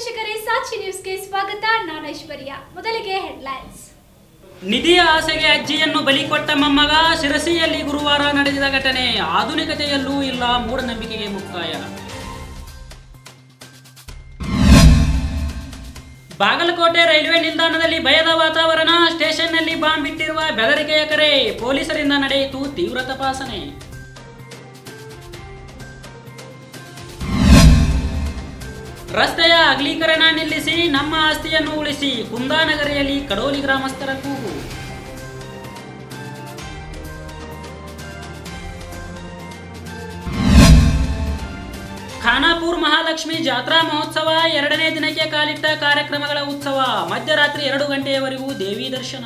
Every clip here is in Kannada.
ವೀಕ್ಷಕರೇ ಸಾಕ್ಷಿ ನ್ಯೂಸ್ಗೆ ಸ್ವಾಗತ ನಾನು ಐಶ್ವರ್ಯ ಮೊದಲಿಗೆ ಹೆಡ್ಲೈನ್ಸ್ ನಿಧಿಯ ಆಸೆಗೆ ಅಜ್ಜಿಯನ್ನು ಬಲಿ ಕೊಟ್ಟ ಮೊಮ್ಮಗ ಶಿರಸಿಯಲ್ಲಿ ಗುರುವಾರ ನಡೆದಿದ ಘಟನೆ ಆಧುನಿಕತೆಯಲ್ಲೂ ಇಲ್ಲ ಮೂಢನಂಬಿಕೆಗೆ ಮುಕ್ತಾಯ ಬಾಗಲಕೋಟೆ ರೈಲ್ವೆ ನಿಲ್ದಾಣದಲ್ಲಿ ಭಯದ ವಾತಾವರಣ ಸ್ಟೇಷನ್ನಲ್ಲಿ ಬಾಂಬ್ ಇಟ್ಟಿರುವ ಬೆದರಿಕೆಯ ಕರೆ ಪೊಲೀಸರಿಂದ ನಡೆಯಿತು ತೀವ್ರ ತಪಾಸಣೆ ರಸ್ತೆಯ ಅಗಲೀಕರಣ ನಿಲ್ಲಿಸಿ ನಮ್ಮ ಆಸ್ತಿಯನ್ನು ಉಳಿಸಿ ಕುಂದಾನಗರಿಯಲ್ಲಿ ಕಡೋಲಿ ಗ್ರಾಮಸ್ಥರ ಕೂಗು ಖಾನಾಪುರ್ ಮಹಾಲಕ್ಷ್ಮಿ ಜಾತ್ರಾ ಮಹೋತ್ಸವ ಎರಡನೇ ದಿನಕ್ಕೆ ಕಾಲಿಟ್ಟ ಕಾರ್ಯಕ್ರಮಗಳ ಉತ್ಸವ ಮಧ್ಯರಾತ್ರಿ ಎರಡು ಗಂಟೆಯವರೆಗೂ ದೇವಿ ದರ್ಶನ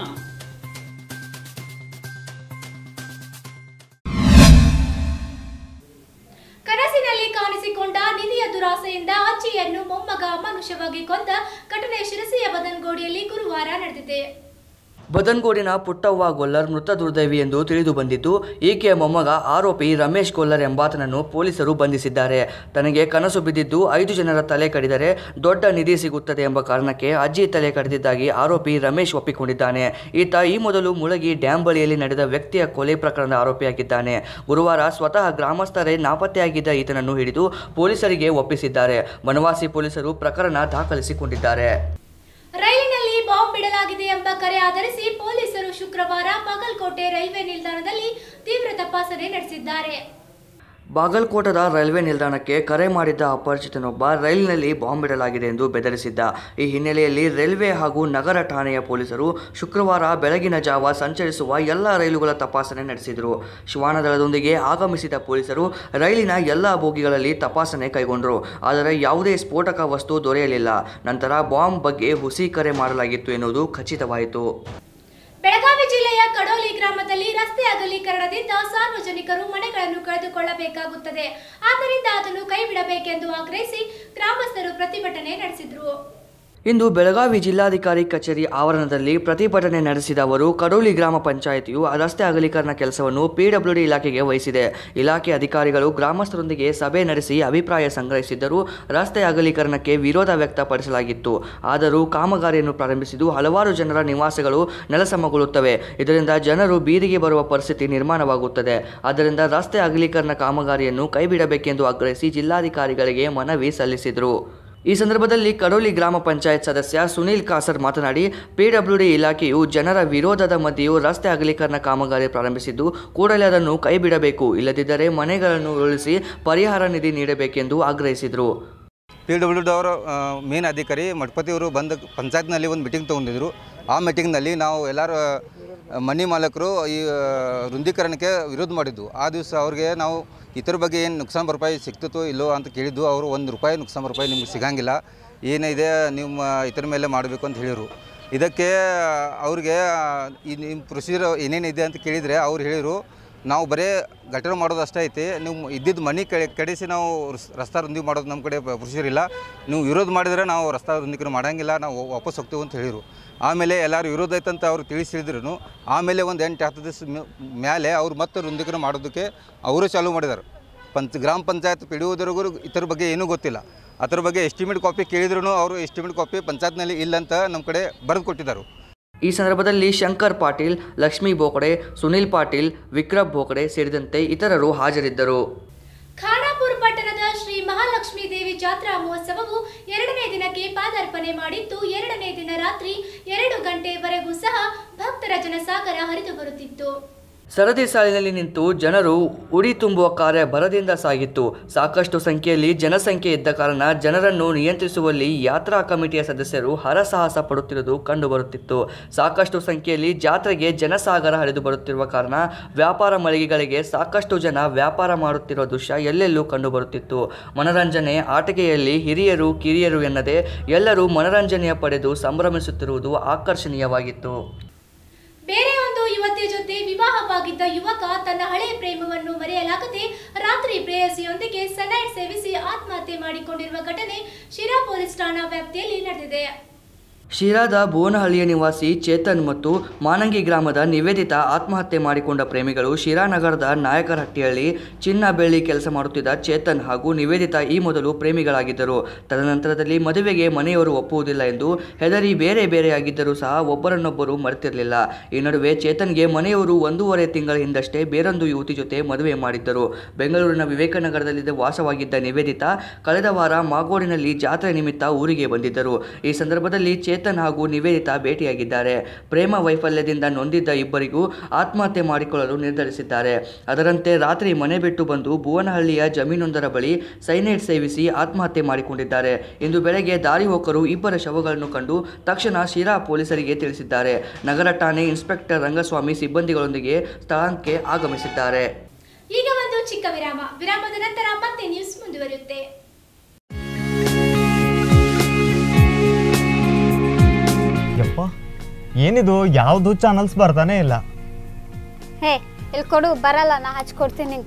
ಕನಸಿನಲ್ಲಿ ಕಾಣಿಸಿಕೊಂಡ ನಿಧಿಯ ದುರಾಸೆಯಿಂದ ಅಜ್ಜಿಯನ್ನು ಮೊಮ್ಮಗ ಅಮಾನುಷವಾಗಿ ಕೊಂದ ಘಟನೆ ಶಿರಸಿಯ ಬದನ್ಗೋಡಿಯಲ್ಲಿ ಗುರುವಾರ ನಡೆದಿದೆ ಬದನ್ಗೋಡಿನ ಪುಟ್ಟವ್ವ ಗೊಲ್ಲರ್ ಮೃತ ದುರ್ದೈವಿ ಎಂದು ತಿಳಿದು ಬಂದಿದ್ದು ಈಕೆಯ ಮೊಮ್ಮಗ ಆರೋಪಿ ರಮೇಶ್ ಗೊಲ್ಲರ್ ಎಂಬಾತನನ್ನು ಪೊಲೀಸರು ಬಂಧಿಸಿದ್ದಾರೆ ತನಗೆ ಕನಸು ಬಿದ್ದಿದ್ದು ಐದು ಜನರ ತಲೆ ಕಡಿದರೆ ದೊಡ್ಡ ನಿಧಿ ಸಿಗುತ್ತದೆ ಎಂಬ ಕಾರಣಕ್ಕೆ ಅಜ್ಜಿ ತಲೆ ಕಡಿದಿದ್ದಾಗಿ ಆರೋಪಿ ರಮೇಶ್ ಒಪ್ಪಿಕೊಂಡಿದ್ದಾನೆ ಈತ ಈ ಮೊದಲು ಮುಳಗಿ ಡ್ಯಾಂ ಬಳಿಯಲ್ಲಿ ನಡೆದ ವ್ಯಕ್ತಿಯ ಕೊಲೆ ಪ್ರಕರಣದ ಆರೋಪಿಯಾಗಿದ್ದಾನೆ ಗುರುವಾರ ಸ್ವತಃ ಗ್ರಾಮಸ್ಥರೇ ನಾಪತ್ತೆಯಾಗಿದ್ದ ಈತನನ್ನು ಹಿಡಿದು ಪೊಲೀಸರಿಗೆ ಒಪ್ಪಿಸಿದ್ದಾರೆ ಬನವಾಸಿ ಪೊಲೀಸರು ಪ್ರಕರಣ ದಾಖಲಿಸಿಕೊಂಡಿದ್ದಾರೆ ರೈಲಿನಲ್ಲಿ ಬಾಂಬ್ ಬಿಡಲಾಗಿದೆ ಎಂಬ ಕರೆ ಆಧರಿಸಿ ಪೊಲೀಸರು ಶುಕ್ರವಾರ ಬಾಗಲಕೋಟೆ ರೈಲ್ವೆ ನಿಲ್ದಾಣದಲ್ಲಿ ತೀವ್ರ ತಪಾಸಣೆ ನಡೆಸಿದ್ದಾರೆ ಬಾಗಲಕೋಟದ ರೈಲ್ವೆ ನಿಲ್ದಾಣಕ್ಕೆ ಕರೆ ಮಾಡಿದ್ದ ಅಪರಿಚಿತನೊಬ್ಬ ರೈಲಿನಲ್ಲಿ ಬಾಂಬ್ ಇಡಲಾಗಿದೆ ಎಂದು ಬೆದರಿಸಿದ್ದ ಈ ಹಿನ್ನೆಲೆಯಲ್ಲಿ ರೈಲ್ವೆ ಹಾಗೂ ನಗರ ಠಾಣೆಯ ಪೊಲೀಸರು ಶುಕ್ರವಾರ ಬೆಳಗಿನ ಜಾವ ಸಂಚರಿಸುವ ಎಲ್ಲ ರೈಲುಗಳ ತಪಾಸಣೆ ನಡೆಸಿದರು ಶ್ವಾನದಳದೊಂದಿಗೆ ಆಗಮಿಸಿದ ಪೊಲೀಸರು ರೈಲಿನ ಎಲ್ಲ ಬೋಗಿಗಳಲ್ಲಿ ತಪಾಸಣೆ ಕೈಗೊಂಡರು ಆದರೆ ಯಾವುದೇ ಸ್ಫೋಟಕ ವಸ್ತು ದೊರೆಯಲಿಲ್ಲ ನಂತರ ಬಾಂಬ್ ಬಗ್ಗೆ ಹುಸಿ ಕರೆ ಮಾಡಲಾಗಿತ್ತು ಎನ್ನುವುದು ಖಚಿತವಾಯಿತು ಬೆಳಗಾವಿ ಜಿಲ್ಲೆಯ ಕಡೋಲಿ ಗ್ರಾಮದಲ್ಲಿ ರಸ್ತೆ ಅಗಲೀಕರಣದಿಂದ ಸಾರ್ವಜನಿಕರು ಮನೆಗಳನ್ನು ಕಳೆದುಕೊಳ್ಳಬೇಕಾಗುತ್ತದೆ ಆದ್ದರಿಂದ ಅದನ್ನು ಕೈಬಿಡಬೇಕೆಂದು ಆಗ್ರಹಿಸಿ ಗ್ರಾಮಸ್ಥರು ಪ್ರತಿಭಟನೆ ನಡೆಸಿದರು ಇಂದು ಬೆಳಗಾವಿ ಜಿಲ್ಲಾಧಿಕಾರಿ ಕಚೇರಿ ಆವರಣದಲ್ಲಿ ಪ್ರತಿಭಟನೆ ನಡೆಸಿದ ಅವರು ಕಡೋಳಿ ಗ್ರಾಮ ಪಂಚಾಯಿತಿಯು ರಸ್ತೆ ಅಗಲೀಕರಣ ಕೆಲಸವನ್ನು ಪಿಡಬ್ಲ್ಯೂಡಿ ಇಲಾಖೆಗೆ ವಹಿಸಿದೆ ಇಲಾಖೆ ಅಧಿಕಾರಿಗಳು ಗ್ರಾಮಸ್ಥರೊಂದಿಗೆ ಸಭೆ ನಡೆಸಿ ಅಭಿಪ್ರಾಯ ಸಂಗ್ರಹಿಸಿದ್ದರೂ ರಸ್ತೆ ಅಗಲೀಕರಣಕ್ಕೆ ವಿರೋಧ ವ್ಯಕ್ತಪಡಿಸಲಾಗಿತ್ತು ಆದರೂ ಕಾಮಗಾರಿಯನ್ನು ಪ್ರಾರಂಭಿಸಿದ್ದು ಹಲವಾರು ಜನರ ನಿವಾಸಗಳು ನೆಲಸಮಗೊಳ್ಳುತ್ತವೆ ಇದರಿಂದ ಜನರು ಬೀದಿಗೆ ಬರುವ ಪರಿಸ್ಥಿತಿ ನಿರ್ಮಾಣವಾಗುತ್ತದೆ ಆದ್ದರಿಂದ ರಸ್ತೆ ಅಗಲೀಕರಣ ಕಾಮಗಾರಿಯನ್ನು ಕೈಬಿಡಬೇಕೆಂದು ಆಗ್ರಹಿಸಿ ಜಿಲ್ಲಾಧಿಕಾರಿಗಳಿಗೆ ಮನವಿ ಸಲ್ಲಿಸಿದರು ಈ ಸಂದರ್ಭದಲ್ಲಿ ಕಡೋಲಿ ಗ್ರಾಮ ಪಂಚಾಯತ್ ಸದಸ್ಯ ಸುನೀಲ್ ಕಾಸರ್ ಮಾತನಾಡಿ ಪಿಡಬ್ಲ್ಯೂಡಿ ಇಲಾಖೆಯು ಜನರ ವಿರೋಧದ ಮಧ್ಯೆಯೂ ರಸ್ತೆ ಅಗಲೀಕರಣ ಕಾಮಗಾರಿ ಪ್ರಾರಂಭಿಸಿದ್ದು ಕೂಡಲೇ ಅದನ್ನು ಕೈಬಿಡಬೇಕು ಇಲ್ಲದಿದ್ದರೆ ಮನೆಗಳನ್ನು ಉರುಳಿಸಿ ಪರಿಹಾರ ನಿಧಿ ನೀಡಬೇಕೆಂದು ಆಗ್ರಹಿಸಿದರು ಪಿ ಡಬ್ಲ್ಯೂ ಡಿ ಅವರ ಮೇನ್ ಅಧಿಕಾರಿ ಮಠಪತಿ ಅವರು ಬಂದು ಪಂಚಾಯತ್ನಲ್ಲಿ ಒಂದು ಮೀಟಿಂಗ್ ತೊಗೊಂಡಿದ್ರು ಆ ಮೀಟಿಂಗ್ನಲ್ಲಿ ನಾವು ಎಲ್ಲರೂ ಆ, ಮನೆ ಮಾಲಕರು ಈ ಆ, ವೃಂದೀಕರಣಕ್ಕೆ ವಿರೋಧ ಮಾಡಿದ್ದು ಆ ದಿವಸ ಅವ್ರಿಗೆ ನಾವು ಇತರ ಬಗ್ಗೆ ಏನು ನುಕ್ಸಾನ್ ಭರಪಾಯಿ ಸಿಗ್ತಿತ್ತೋ ಇಲ್ಲೋ ಅಂತ ಕೇಳಿದ್ದು ಅವರು ಒಂದು ರೂಪಾಯಿ ನುಕ್ಸಾನ್ ಭರಪಾಯಿ ನಿಮ್ಗೆ ಸಿಗಂಗಿಲ್ಲ ಏನಿದೆ ನಿಮ್ಮ ಇತರ ಮೇಲೆ ಮಾಡಬೇಕು ಅಂತ ಹೇಳಿದರು ಇದಕ್ಕೆ ಅವ್ರಿಗೆ ಈ ನಿಮ್ಮ ಪ್ರೊಸೀಜರ್ ಏನೇನಿದೆ ಅಂತ ಕೇಳಿದರೆ ಅವ್ರು ಹೇಳಿದರು ನಾವು ಬರೀ ಗಟರ ಮಾಡೋದು ಅಷ್ಟೇ ಐತಿ ನೀವು ಇದ್ದಿದ್ದು ಮನೆ ಕಡೆ ಕಡಿಸಿ ನಾವು ರಸ್- ರಸ್ತಾ ರುಂದಿ ಮಾಡೋದು ನಮ್ಮ ಕಡೆ ಪ್ರೊಸೀಜರ್ ಇಲ್ಲ ನೀವು ವಿರೋಧ ಮಾಡಿದರೆ ನಾವು ರಸ್ತಾ ರುಂದಿಕರು ಮಾಡೋಂಗಿಲ್ಲ ನಾವು ವಾಪಸ್ ಹೋಗ್ತೀವಿ ಅಂತ ಹೇಳಿದರು ಆಮೇಲೆ ಎಲ್ಲರೂ ವಿರೋಧ ಐತಂತ ಅವ್ರು ತಿಳಿಸಿ ಹೇಳಿದ್ರು ಆಮೇಲೆ ಒಂದು ಎಂಟು ಹತ್ತು ದಿವಸ ಮೇಲೆ ಅವ್ರು ಮತ್ತೆ ರುಂದಿಕರು ಮಾಡೋದಕ್ಕೆ ಅವರು ಚಾಲೂ ಮಾಡಿದ್ದಾರೆ ಪಂಚ ಗ್ರಾಮ ಪಂಚಾಯತ್ ಪಿಡಿಯೋದವರೆಗೂ ಇತರ ಬಗ್ಗೆ ಏನೂ ಗೊತ್ತಿಲ್ಲ ಅದ್ರ ಬಗ್ಗೆ ಎಸ್ಟಿಮೇಟ್ ಕಾಪಿ ಕೇಳಿದ್ರು ಅವರು ಎಸ್ಟಿಮೇಟ್ ಕಾಪಿ ಪಂಚಾಯತ್ನಲ್ಲಿ ಇಲ್ಲಂತ ನಮ್ಮ ಕಡೆ ಬರೆದು ಕೊಟ್ಟಿದ್ದಾರೆ ಈ ಸಂದರ್ಭದಲ್ಲಿ ಶಂಕರ್ ಪಾಟೀಲ್ ಲಕ್ಷ್ಮೀ ಬೋಕಡೆ ಸುನಿಲ್ ಪಾಟೀಲ್ ವಿಕ್ರಮ್ ಬೋಕಡೆ ಸೇರಿದಂತೆ ಇತರರು ಹಾಜರಿದ್ದರು ಖಾನಾಪುರ ಪಟ್ಟಣದ ಶ್ರೀ ಮಹಾಲಕ್ಷ್ಮೀ ದೇವಿ ಜಾತ್ರಾ ಮಹೋತ್ಸವವು ಎರಡನೇ ದಿನಕ್ಕೆ ಪಾದಾರ್ಪಣೆ ಮಾಡಿದ್ದು ಎರಡನೇ ದಿನ ರಾತ್ರಿ ಎರಡು ಗಂಟೆಯವರೆಗೂ ಸಹ ಭಕ್ತರ ಜನಸಾಗರ ಹರಿದು ಬರುತ್ತಿತ್ತು ಸರದಿ ಸಾಲಿನಲ್ಲಿ ನಿಂತು ಜನರು ಉಡಿ ತುಂಬುವ ಕಾರ್ಯ ಭರದಿಂದ ಸಾಗಿತ್ತು ಸಾಕಷ್ಟು ಸಂಖ್ಯೆಯಲ್ಲಿ ಜನಸಂಖ್ಯೆ ಇದ್ದ ಕಾರಣ ಜನರನ್ನು ನಿಯಂತ್ರಿಸುವಲ್ಲಿ ಯಾತ್ರಾ ಕಮಿಟಿಯ ಸದಸ್ಯರು ಹರಸಾಹಸ ಪಡುತ್ತಿರುವುದು ಕಂಡುಬರುತ್ತಿತ್ತು ಸಾಕಷ್ಟು ಸಂಖ್ಯೆಯಲ್ಲಿ ಜಾತ್ರೆಗೆ ಜನಸಾಗರ ಹರಿದು ಬರುತ್ತಿರುವ ಕಾರಣ ವ್ಯಾಪಾರ ಮಳಿಗೆಗಳಿಗೆ ಸಾಕಷ್ಟು ಜನ ವ್ಯಾಪಾರ ಮಾಡುತ್ತಿರುವ ದೃಶ್ಯ ಎಲ್ಲೆಲ್ಲೂ ಕಂಡುಬರುತ್ತಿತ್ತು ಮನರಂಜನೆ ಆಟಿಕೆಯಲ್ಲಿ ಹಿರಿಯರು ಕಿರಿಯರು ಎನ್ನದೆ ಎಲ್ಲರೂ ಮನರಂಜನೆಯ ಪಡೆದು ಸಂಭ್ರಮಿಸುತ್ತಿರುವುದು ಆಕರ್ಷಣೀಯವಾಗಿತ್ತು ಬೇರೆ ಒಂದು ಯುವತಿಯ ಜೊತೆ ವಿವಾಹವಾಗಿದ್ದ ಯುವಕ ತನ್ನ ಹಳೆಯ ಪ್ರೇಮವನ್ನು ಮರೆಯಲಾಗದೆ ರಾತ್ರಿ ಪ್ರೇಯಸಿಯೊಂದಿಗೆ ಸನೈಟ್ ಸೇವಿಸಿ ಆತ್ಮಹತ್ಯೆ ಮಾಡಿಕೊಂಡಿರುವ ಘಟನೆ ಶಿರಾ ಪೊಲೀಸ್ ಠಾಣಾ ವ್ಯಾಪ್ತಿಯಲ್ಲಿ ನಡೆದಿದೆ ಶಿರಾದ ಭುವನಹಳ್ಳಿಯ ನಿವಾಸಿ ಚೇತನ್ ಮತ್ತು ಮಾನಂಗಿ ಗ್ರಾಮದ ನಿವೇದಿತಾ ಆತ್ಮಹತ್ಯೆ ಮಾಡಿಕೊಂಡ ಪ್ರೇಮಿಗಳು ಶಿರಾ ನಗರದ ನಾಯಕರಹಟ್ಟಿಯಲ್ಲಿ ಚಿನ್ನ ಬೆಳ್ಳಿ ಕೆಲಸ ಮಾಡುತ್ತಿದ್ದ ಚೇತನ್ ಹಾಗೂ ನಿವೇದಿತಾ ಈ ಮೊದಲು ಪ್ರೇಮಿಗಳಾಗಿದ್ದರು ತದನಂತರದಲ್ಲಿ ಮದುವೆಗೆ ಮನೆಯವರು ಒಪ್ಪುವುದಿಲ್ಲ ಎಂದು ಹೆದರಿ ಬೇರೆ ಬೇರೆಯಾಗಿದ್ದರೂ ಸಹ ಒಬ್ಬರನ್ನೊಬ್ಬರು ಮರೆತಿರಲಿಲ್ಲ ಈ ನಡುವೆ ಚೇತನ್ಗೆ ಮನೆಯವರು ಒಂದೂವರೆ ತಿಂಗಳ ಹಿಂದಷ್ಟೇ ಬೇರೊಂದು ಯುವತಿ ಜೊತೆ ಮದುವೆ ಮಾಡಿದ್ದರು ಬೆಂಗಳೂರಿನ ವಿವೇಕನಗರದಲ್ಲಿ ವಾಸವಾಗಿದ್ದ ನಿವೇದಿತಾ ಕಳೆದ ವಾರ ಮಾಗೋಡಿನಲ್ಲಿ ಜಾತ್ರೆ ನಿಮಿತ್ತ ಊರಿಗೆ ಬಂದಿದ್ದರು ಈ ಸಂದರ್ಭದಲ್ಲಿ ಚೇತನ್ ಹಾಗೂ ನಿವೇದಿತಾ ಭೇಟಿಯಾಗಿದ್ದಾರೆ ಪ್ರೇಮ ವೈಫಲ್ಯದಿಂದ ನೊಂದಿದ್ದ ಇಬ್ಬರಿಗೂ ಆತ್ಮಹತ್ಯೆ ಮಾಡಿಕೊಳ್ಳಲು ನಿರ್ಧರಿಸಿದ್ದಾರೆ ಅದರಂತೆ ರಾತ್ರಿ ಮನೆ ಬಿಟ್ಟು ಬಂದು ಭುವನಹಳ್ಳಿಯ ಜಮೀನೊಂದರ ಬಳಿ ಸೈನೈಡ್ ಸೇವಿಸಿ ಆತ್ಮಹತ್ಯೆ ಮಾಡಿಕೊಂಡಿದ್ದಾರೆ ಇಂದು ಬೆಳಗ್ಗೆ ದಾರಿ ಹೋಕರು ಇಬ್ಬರ ಶವಗಳನ್ನು ಕಂಡು ತಕ್ಷಣ ಶಿರಾ ಪೊಲೀಸರಿಗೆ ತಿಳಿಸಿದ್ದಾರೆ ನಗರ ಠಾಣೆ ಇನ್ಸ್ಪೆಕ್ಟರ್ ರಂಗಸ್ವಾಮಿ ಸಿಬ್ಬಂದಿಗಳೊಂದಿಗೆ ಸ್ಥಳಕ್ಕೆ ಆಗಮಿಸಿದ್ದಾರೆ ಈಗ ಒಂದು ಚಿಕ್ಕ ವಿರಾಮ ವಿರಾಮದ ನಂತರ ಮತ್ತೆ ನ್ಯೂಸ್ ಮುಂದುವರಿಯುತ್ತೆ ಯಪ್ಪ ಏನಿದು ಯಾವುದು ಚಾನಲ್ಸ್ ಬರ್ತಾನೆ ಇಲ್ಲ ಹೇ ಇಲ್ಲಿ ಕೊಡು ಬರಲ್ಲ ನಾ ಹಚ್ಕೊಡ್ತೀನಿ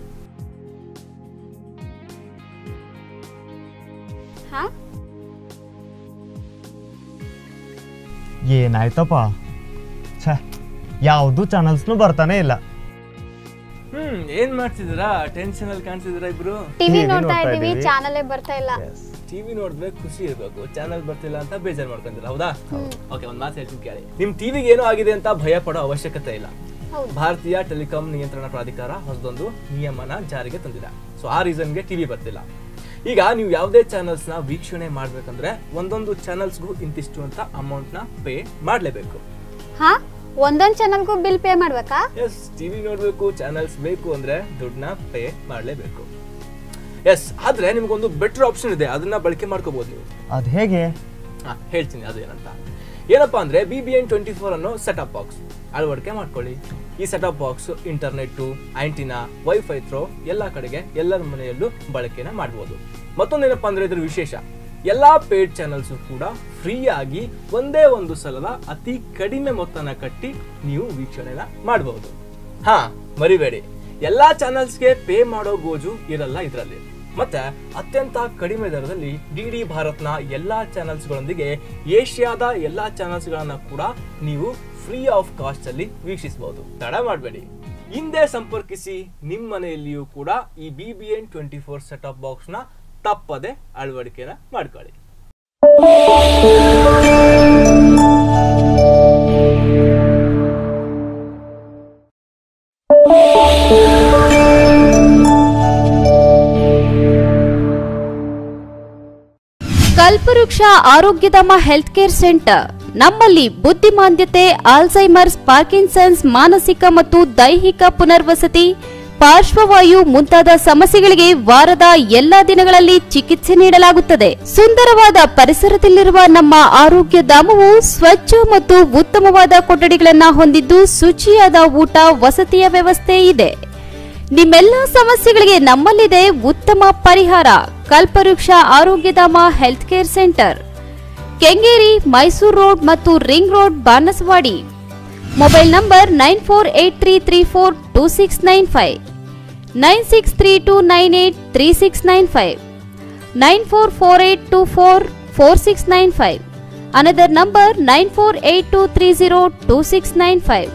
ಹಾ ಏನಾಯ್ತಪ್ಪ ಛೇ ಯಾವುದು ಚಾನಲ್ಸ್ನು ಬರ್ತಾನೆ ಇಲ್ಲ ಹ್ಮ್ ಏನ್ ಮಾಡ್ತಿದ್ದೀರಾ ಟೆನ್ಷನ್ ಅಲ್ಲಿ ಕಾಣ್ತಿದ್ದೀರಾ ಇಬ್ರು ಟಿವಿ TV ನೋಡ್ತಾ ನೋಡ್ತಾ ಇದೀವಿ ಇದೀವಿ. ಚಾನಲೇ ಬರ್ತಾ ಇಲ್ಲ ಟಿವಿ ನೋಡಿದ್ರೆ ಖುಷಿ ಇರ್ಬೇಕು ಚಾನಲ್ ಬರ್ತಿಲ್ಲ ಅಂತ ಬೇಜಾರ್ ಮಾಡ್ಕೊಂತೀರ ಹೌದಾ ಓಕೆ ಒಂದ್ ಮಾತು ಹೇಳ್ತೀನಿ ಕೇಳಿ ನಿಮ್ ಟಿವಿಗೆ ಏನೋ ಆಗಿದೆ ಅಂತ ಭಯ ಪಡೋ ಅವಶ್ಯಕತೆ ಇಲ್ಲ ಹೌದು. ಭಾರತೀಯ ಟೆಲಿಕಾಂ ನಿಯಂತ್ರಣ ಪ್ರಾಧಿಕಾರ ಹೊಸದೊಂದು ನಿಯಮನ ಜಾರಿಗೆ ತಂದಿದೆ ಸೊ ಆ ರೀಸನ್ಗೆ ಟಿವಿ ಬರ್ತಿಲ್ಲ ಈಗ ನೀವು ಯಾವುದೇ ಚಾನಲ್ಸ್ ನ ವೀಕ್ಷಣೆ ಮಾಡ್ಬೇಕಂದ್ರೆ ಒಂದೊಂದು ಚಾನಲ್ಸ್ಗೂ ಇಂತಿಷ್ಟು ಅಂತ ಅಮೌಂಟ್ ನ ಪೇ ಮಾಡ್ಲೇಬೇಕು ಹಾ ಒಂದೊಂದ್ ಚಾನಲ್ಗೂ ಬಿಲ್ ಪೇ ಮಾಡ್ಬೇಕಾ ಎಸ್ ಟಿವಿ ನೋಡ್ಬೇಕು ಚಾನಲ್ಸ್ ಬೇಕು ಅಂದ್ರೆ ದುಡ್ಡನ್ನ ಪೇ ಮಾಡ್ಲೇಬೇಕು ಎಸ್ ಆದ್ರೆ ನಿಮ್ಗೊಂದು ಬೆಟರ್ ಆಪ್ಷನ್ ಇದೆ ಅದನ್ನ ಬಳಕೆ ಮಾಡ್ಕೋಬಹುದು ನೀವು ಅದು ಹೇಗೆ ಹಾ ಹೇಳ್ತೀನಿ ಅದು ಏನಂತ ಏನಪ್ಪಾ ಅಂದ್ರೆ B B N twenty four ಅನ್ನೋ ಸೆಟಪ್ ಬಾಕ್ಸ್ ಅಳವಡಿಕೆ ಮಾಡ್ಕೊಳ್ಳಿ ಈ setup box internet antenna wifi through ಎಲ್ಲಾ ಕಡೆಗೆ ಎಲ್ಲರ ಮನೆಯಲ್ಲೂ ಬಳಕೆನ ಮಾಡಬಹುದು ಮತ್ತೊಂದೇನಪ್ಪಾ ಅಂದ್ರೆ ಇದ್ರ ವಿಶೇಷ ಎಲ್ಲಾ ಪೇಡ್ ಚಾನಲ್ಸ್ ಕೂಡ ಫ್ರೀ ಆಗಿ ಒಂದೇ ಒಂದು ಸಲದ ಅತಿ ಕಡಿಮೆ ಮೊತ್ತನ ಕಟ್ಟಿ ನೀವು ವೀಕ್ಷಣೆನ ಮಾಡಬಹುದು ಹಾ ಮರಿಬೇಡಿ ಎಲ್ಲಾ ಚಾನಲ್ಸ್ಗೆ ಪೇ ಮಾಡೋ ಗೋಜು ಇರಲ್ಲ ಇದರಲ್ಲಿ ಮತ್ತೆ ಅತ್ಯಂತ ಕಡಿಮೆ ದರದಲ್ಲಿ ಡಿ ಡಿ ಭಾರತ್ನ ಎಲ್ಲಾ ಚಾನಲ್ಸ್ಗಳೊಂದಿಗೆ ಏಷ್ಯಾದ ಎಲ್ಲಾ ಚಾನಲ್ಸ್ಗಳನ್ನ ಕೂಡ ನೀವು ಫ್ರೀ ಆಫ್ ಕಾಸ್ಟ್ ಅಲ್ಲಿ ವೀಕ್ಷಿಸಬಹುದು ತಡ ಮಾಡಬೇಡಿ ಹಿಂದೆ ಸಂಪರ್ಕಿಸಿ ನಿಮ್ಮ ಮನೆಯಲ್ಲಿಯೂ ಕೂಡ ಈ B B N twenty four setup box ನ ತಪ್ಪದೆ ಅಳವಡಿಕೆನ ಮಾಡ್ಕೊಳ್ಳಿ ಕಲ್ಪವೃಕ್ಷ ಆರೋಗ್ಯಧಾಮ ಹೆಲ್ತ್ ಕೇರ್ ಸೆಂಟರ್ ನಮ್ಮಲ್ಲಿ ಬುದ್ಧಿಮಾಂದ್ಯತೆ ಆಲ್ಝೈಮರ್ಸ್ ಪಾರ್ಕಿನ್ಸನ್ಸ್ ಮಾನಸಿಕ ಮತ್ತು ದೈಹಿಕ ಪುನರ್ವಸತಿ ಪಾರ್ಶ್ವವಾಯು ಮುಂತಾದ ಸಮಸ್ಯೆಗಳಿಗೆ ವಾರದ ಎಲ್ಲಾ ದಿನಗಳಲ್ಲಿ ಚಿಕಿತ್ಸೆ ನೀಡಲಾಗುತ್ತದೆ ಸುಂದರವಾದ ಪರಿಸರದಲ್ಲಿರುವ ನಮ್ಮ ಆರೋಗ್ಯ ಧಾಮವು ಸ್ವಚ್ಛ ಮತ್ತು ಉತ್ತಮವಾದ ಕೊಠಡಿಗಳನ್ನ ಹೊಂದಿದ್ದು ಶುಚಿಯಾದ ಊಟ ವಸತಿಯ ವ್ಯವಸ್ಥೆ ಇದೆ ನಿಮ್ಮೆಲ್ಲ ಸಮಸ್ಯೆಗಳಿಗೆ ನಮ್ಮಲ್ಲಿದೆ ಉತ್ತಮ ಪರಿಹಾರ Kalpavriksha Arogyadhama health care centre Kengeri Mysuru road ಮತ್ತು ring road Banaswadi mobile number nine four eight three three four two six nine five nine six three two nine eight three six nine five nine four four eight two four four six nine five another number nine four eight two three zero two six nine five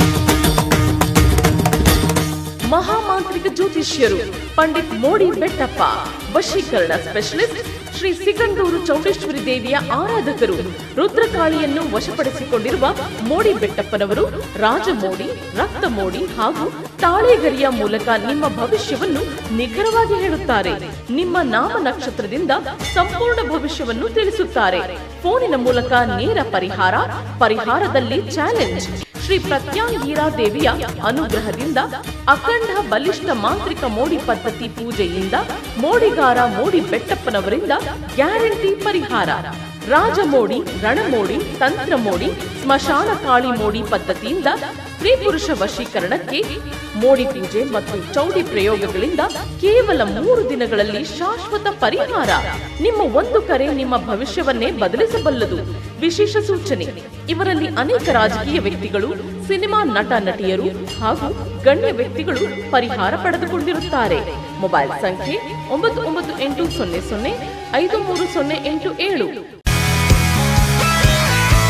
ಮಹಾಮಾಂತ್ರಿಕ ಜ್ಯೋತಿಷ್ಯರು ಪಂಡಿತ್ ಮೋಡಿ ಬೆಟ್ಟಪ್ಪ ವಶೀಕರಣ ಸ್ಪೆಷಲಿಸ್ಟ್ ಶ್ರೀ ಸಿಗಂದೂರು ಚೌಡೇಶ್ವರಿ ದೇವಿಯ ಆರಾಧಕರು ರುದ್ರಕಾಳಿಯನ್ನು ವಶಪಡಿಸಿಕೊಂಡಿರುವ ಮೋಡಿ ಬೆಟ್ಟಪ್ಪನವರು ರಾಜಮೋಡಿ ರಕ್ತ ಮೋಡಿ ಹಾಗೂ ತಾಳೆಗರಿಯ ಮೂಲಕ ನಿಮ್ಮ ಭವಿಷ್ಯವನ್ನು ನಿಖರವಾಗಿ ಹೇಳುತ್ತಾರೆ ನಿಮ್ಮ ನಾಮ ನಕ್ಷತ್ರದಿಂದ ಸಂಪೂರ್ಣ ಭವಿಷ್ಯವನ್ನು ತಿಳಿಸುತ್ತಾರೆ ಫೋನಿನ ಮೂಲಕ ನೇರ ಪರಿಹಾರ ಪರಿಹಾರದಲ್ಲಿ ಚಾಲೆಂಜ್ ಶ್ರೀ ಪ್ರತ್ಯಾಂಗೀರಾ ದೇವಿಯ ಅನುಗ್ರಹದಿಂದ ಅಖಂಡ ಬಲಿಷ್ಠ ಮಾಂತ್ರಿಕ ಮೋಡಿ ಪದ್ಧತಿ ಪೂಜೆಯಿಂದ ಮೋಡಿಗಾರ ಮೋಡಿ ಬೆಟ್ಟಪ್ಪನವರಿಂದ ಗ್ಯಾರಂಟಿ ಪರಿಹಾರ ರಾಜಮೋಡಿ ರಣಮೋಡಿ ತಂತ್ರ ಮೋಡಿ ಸ್ಮಶಾನ ಕಾಳಿ ಮೋಡಿ ಪದ್ಧತಿಯಿಂದ ಸ್ತ್ರೀ ಪುರುಷ ವಶೀಕರಣಕ್ಕೆ ಮೋಡಿ ಪೂಜೆ ಮತ್ತು ಚೌಡಿ ಪ್ರಯೋಗಗಳಿಂದ ಕೇವಲ ಮೂರು ದಿನಗಳಲ್ಲಿ ಶಾಶ್ವತ ಪರಿಹಾರ ನಿಮ್ಮ ಒಂದು ಕರೆ ನಿಮ್ಮ ಭವಿಷ್ಯವನ್ನೇ ಬದಲಿಸಬಲ್ಲದು ವಿಶೇಷ ಸೂಚನೆ ಇವರಲ್ಲಿ ಅನೇಕ ರಾಜಕೀಯ ವ್ಯಕ್ತಿಗಳು ಸಿನಿಮಾ ನಟ ನಟಿಯರು ಹಾಗೂ ಗಣ್ಯ ವ್ಯಕ್ತಿಗಳು ಪರಿಹಾರ ಪಡೆದುಕೊಂಡಿರುತ್ತಾರೆ ಮೊಬೈಲ್ ಸಂಖ್ಯೆ ಒಂಬತ್ತು ಒಂಬತ್ತು ಎಂಟು ಸೊನ್ನೆ ಸೊನ್ನೆ ಐದು ಮೂರು ಸೊನ್ನೆ ಎಂಟು ಏಳು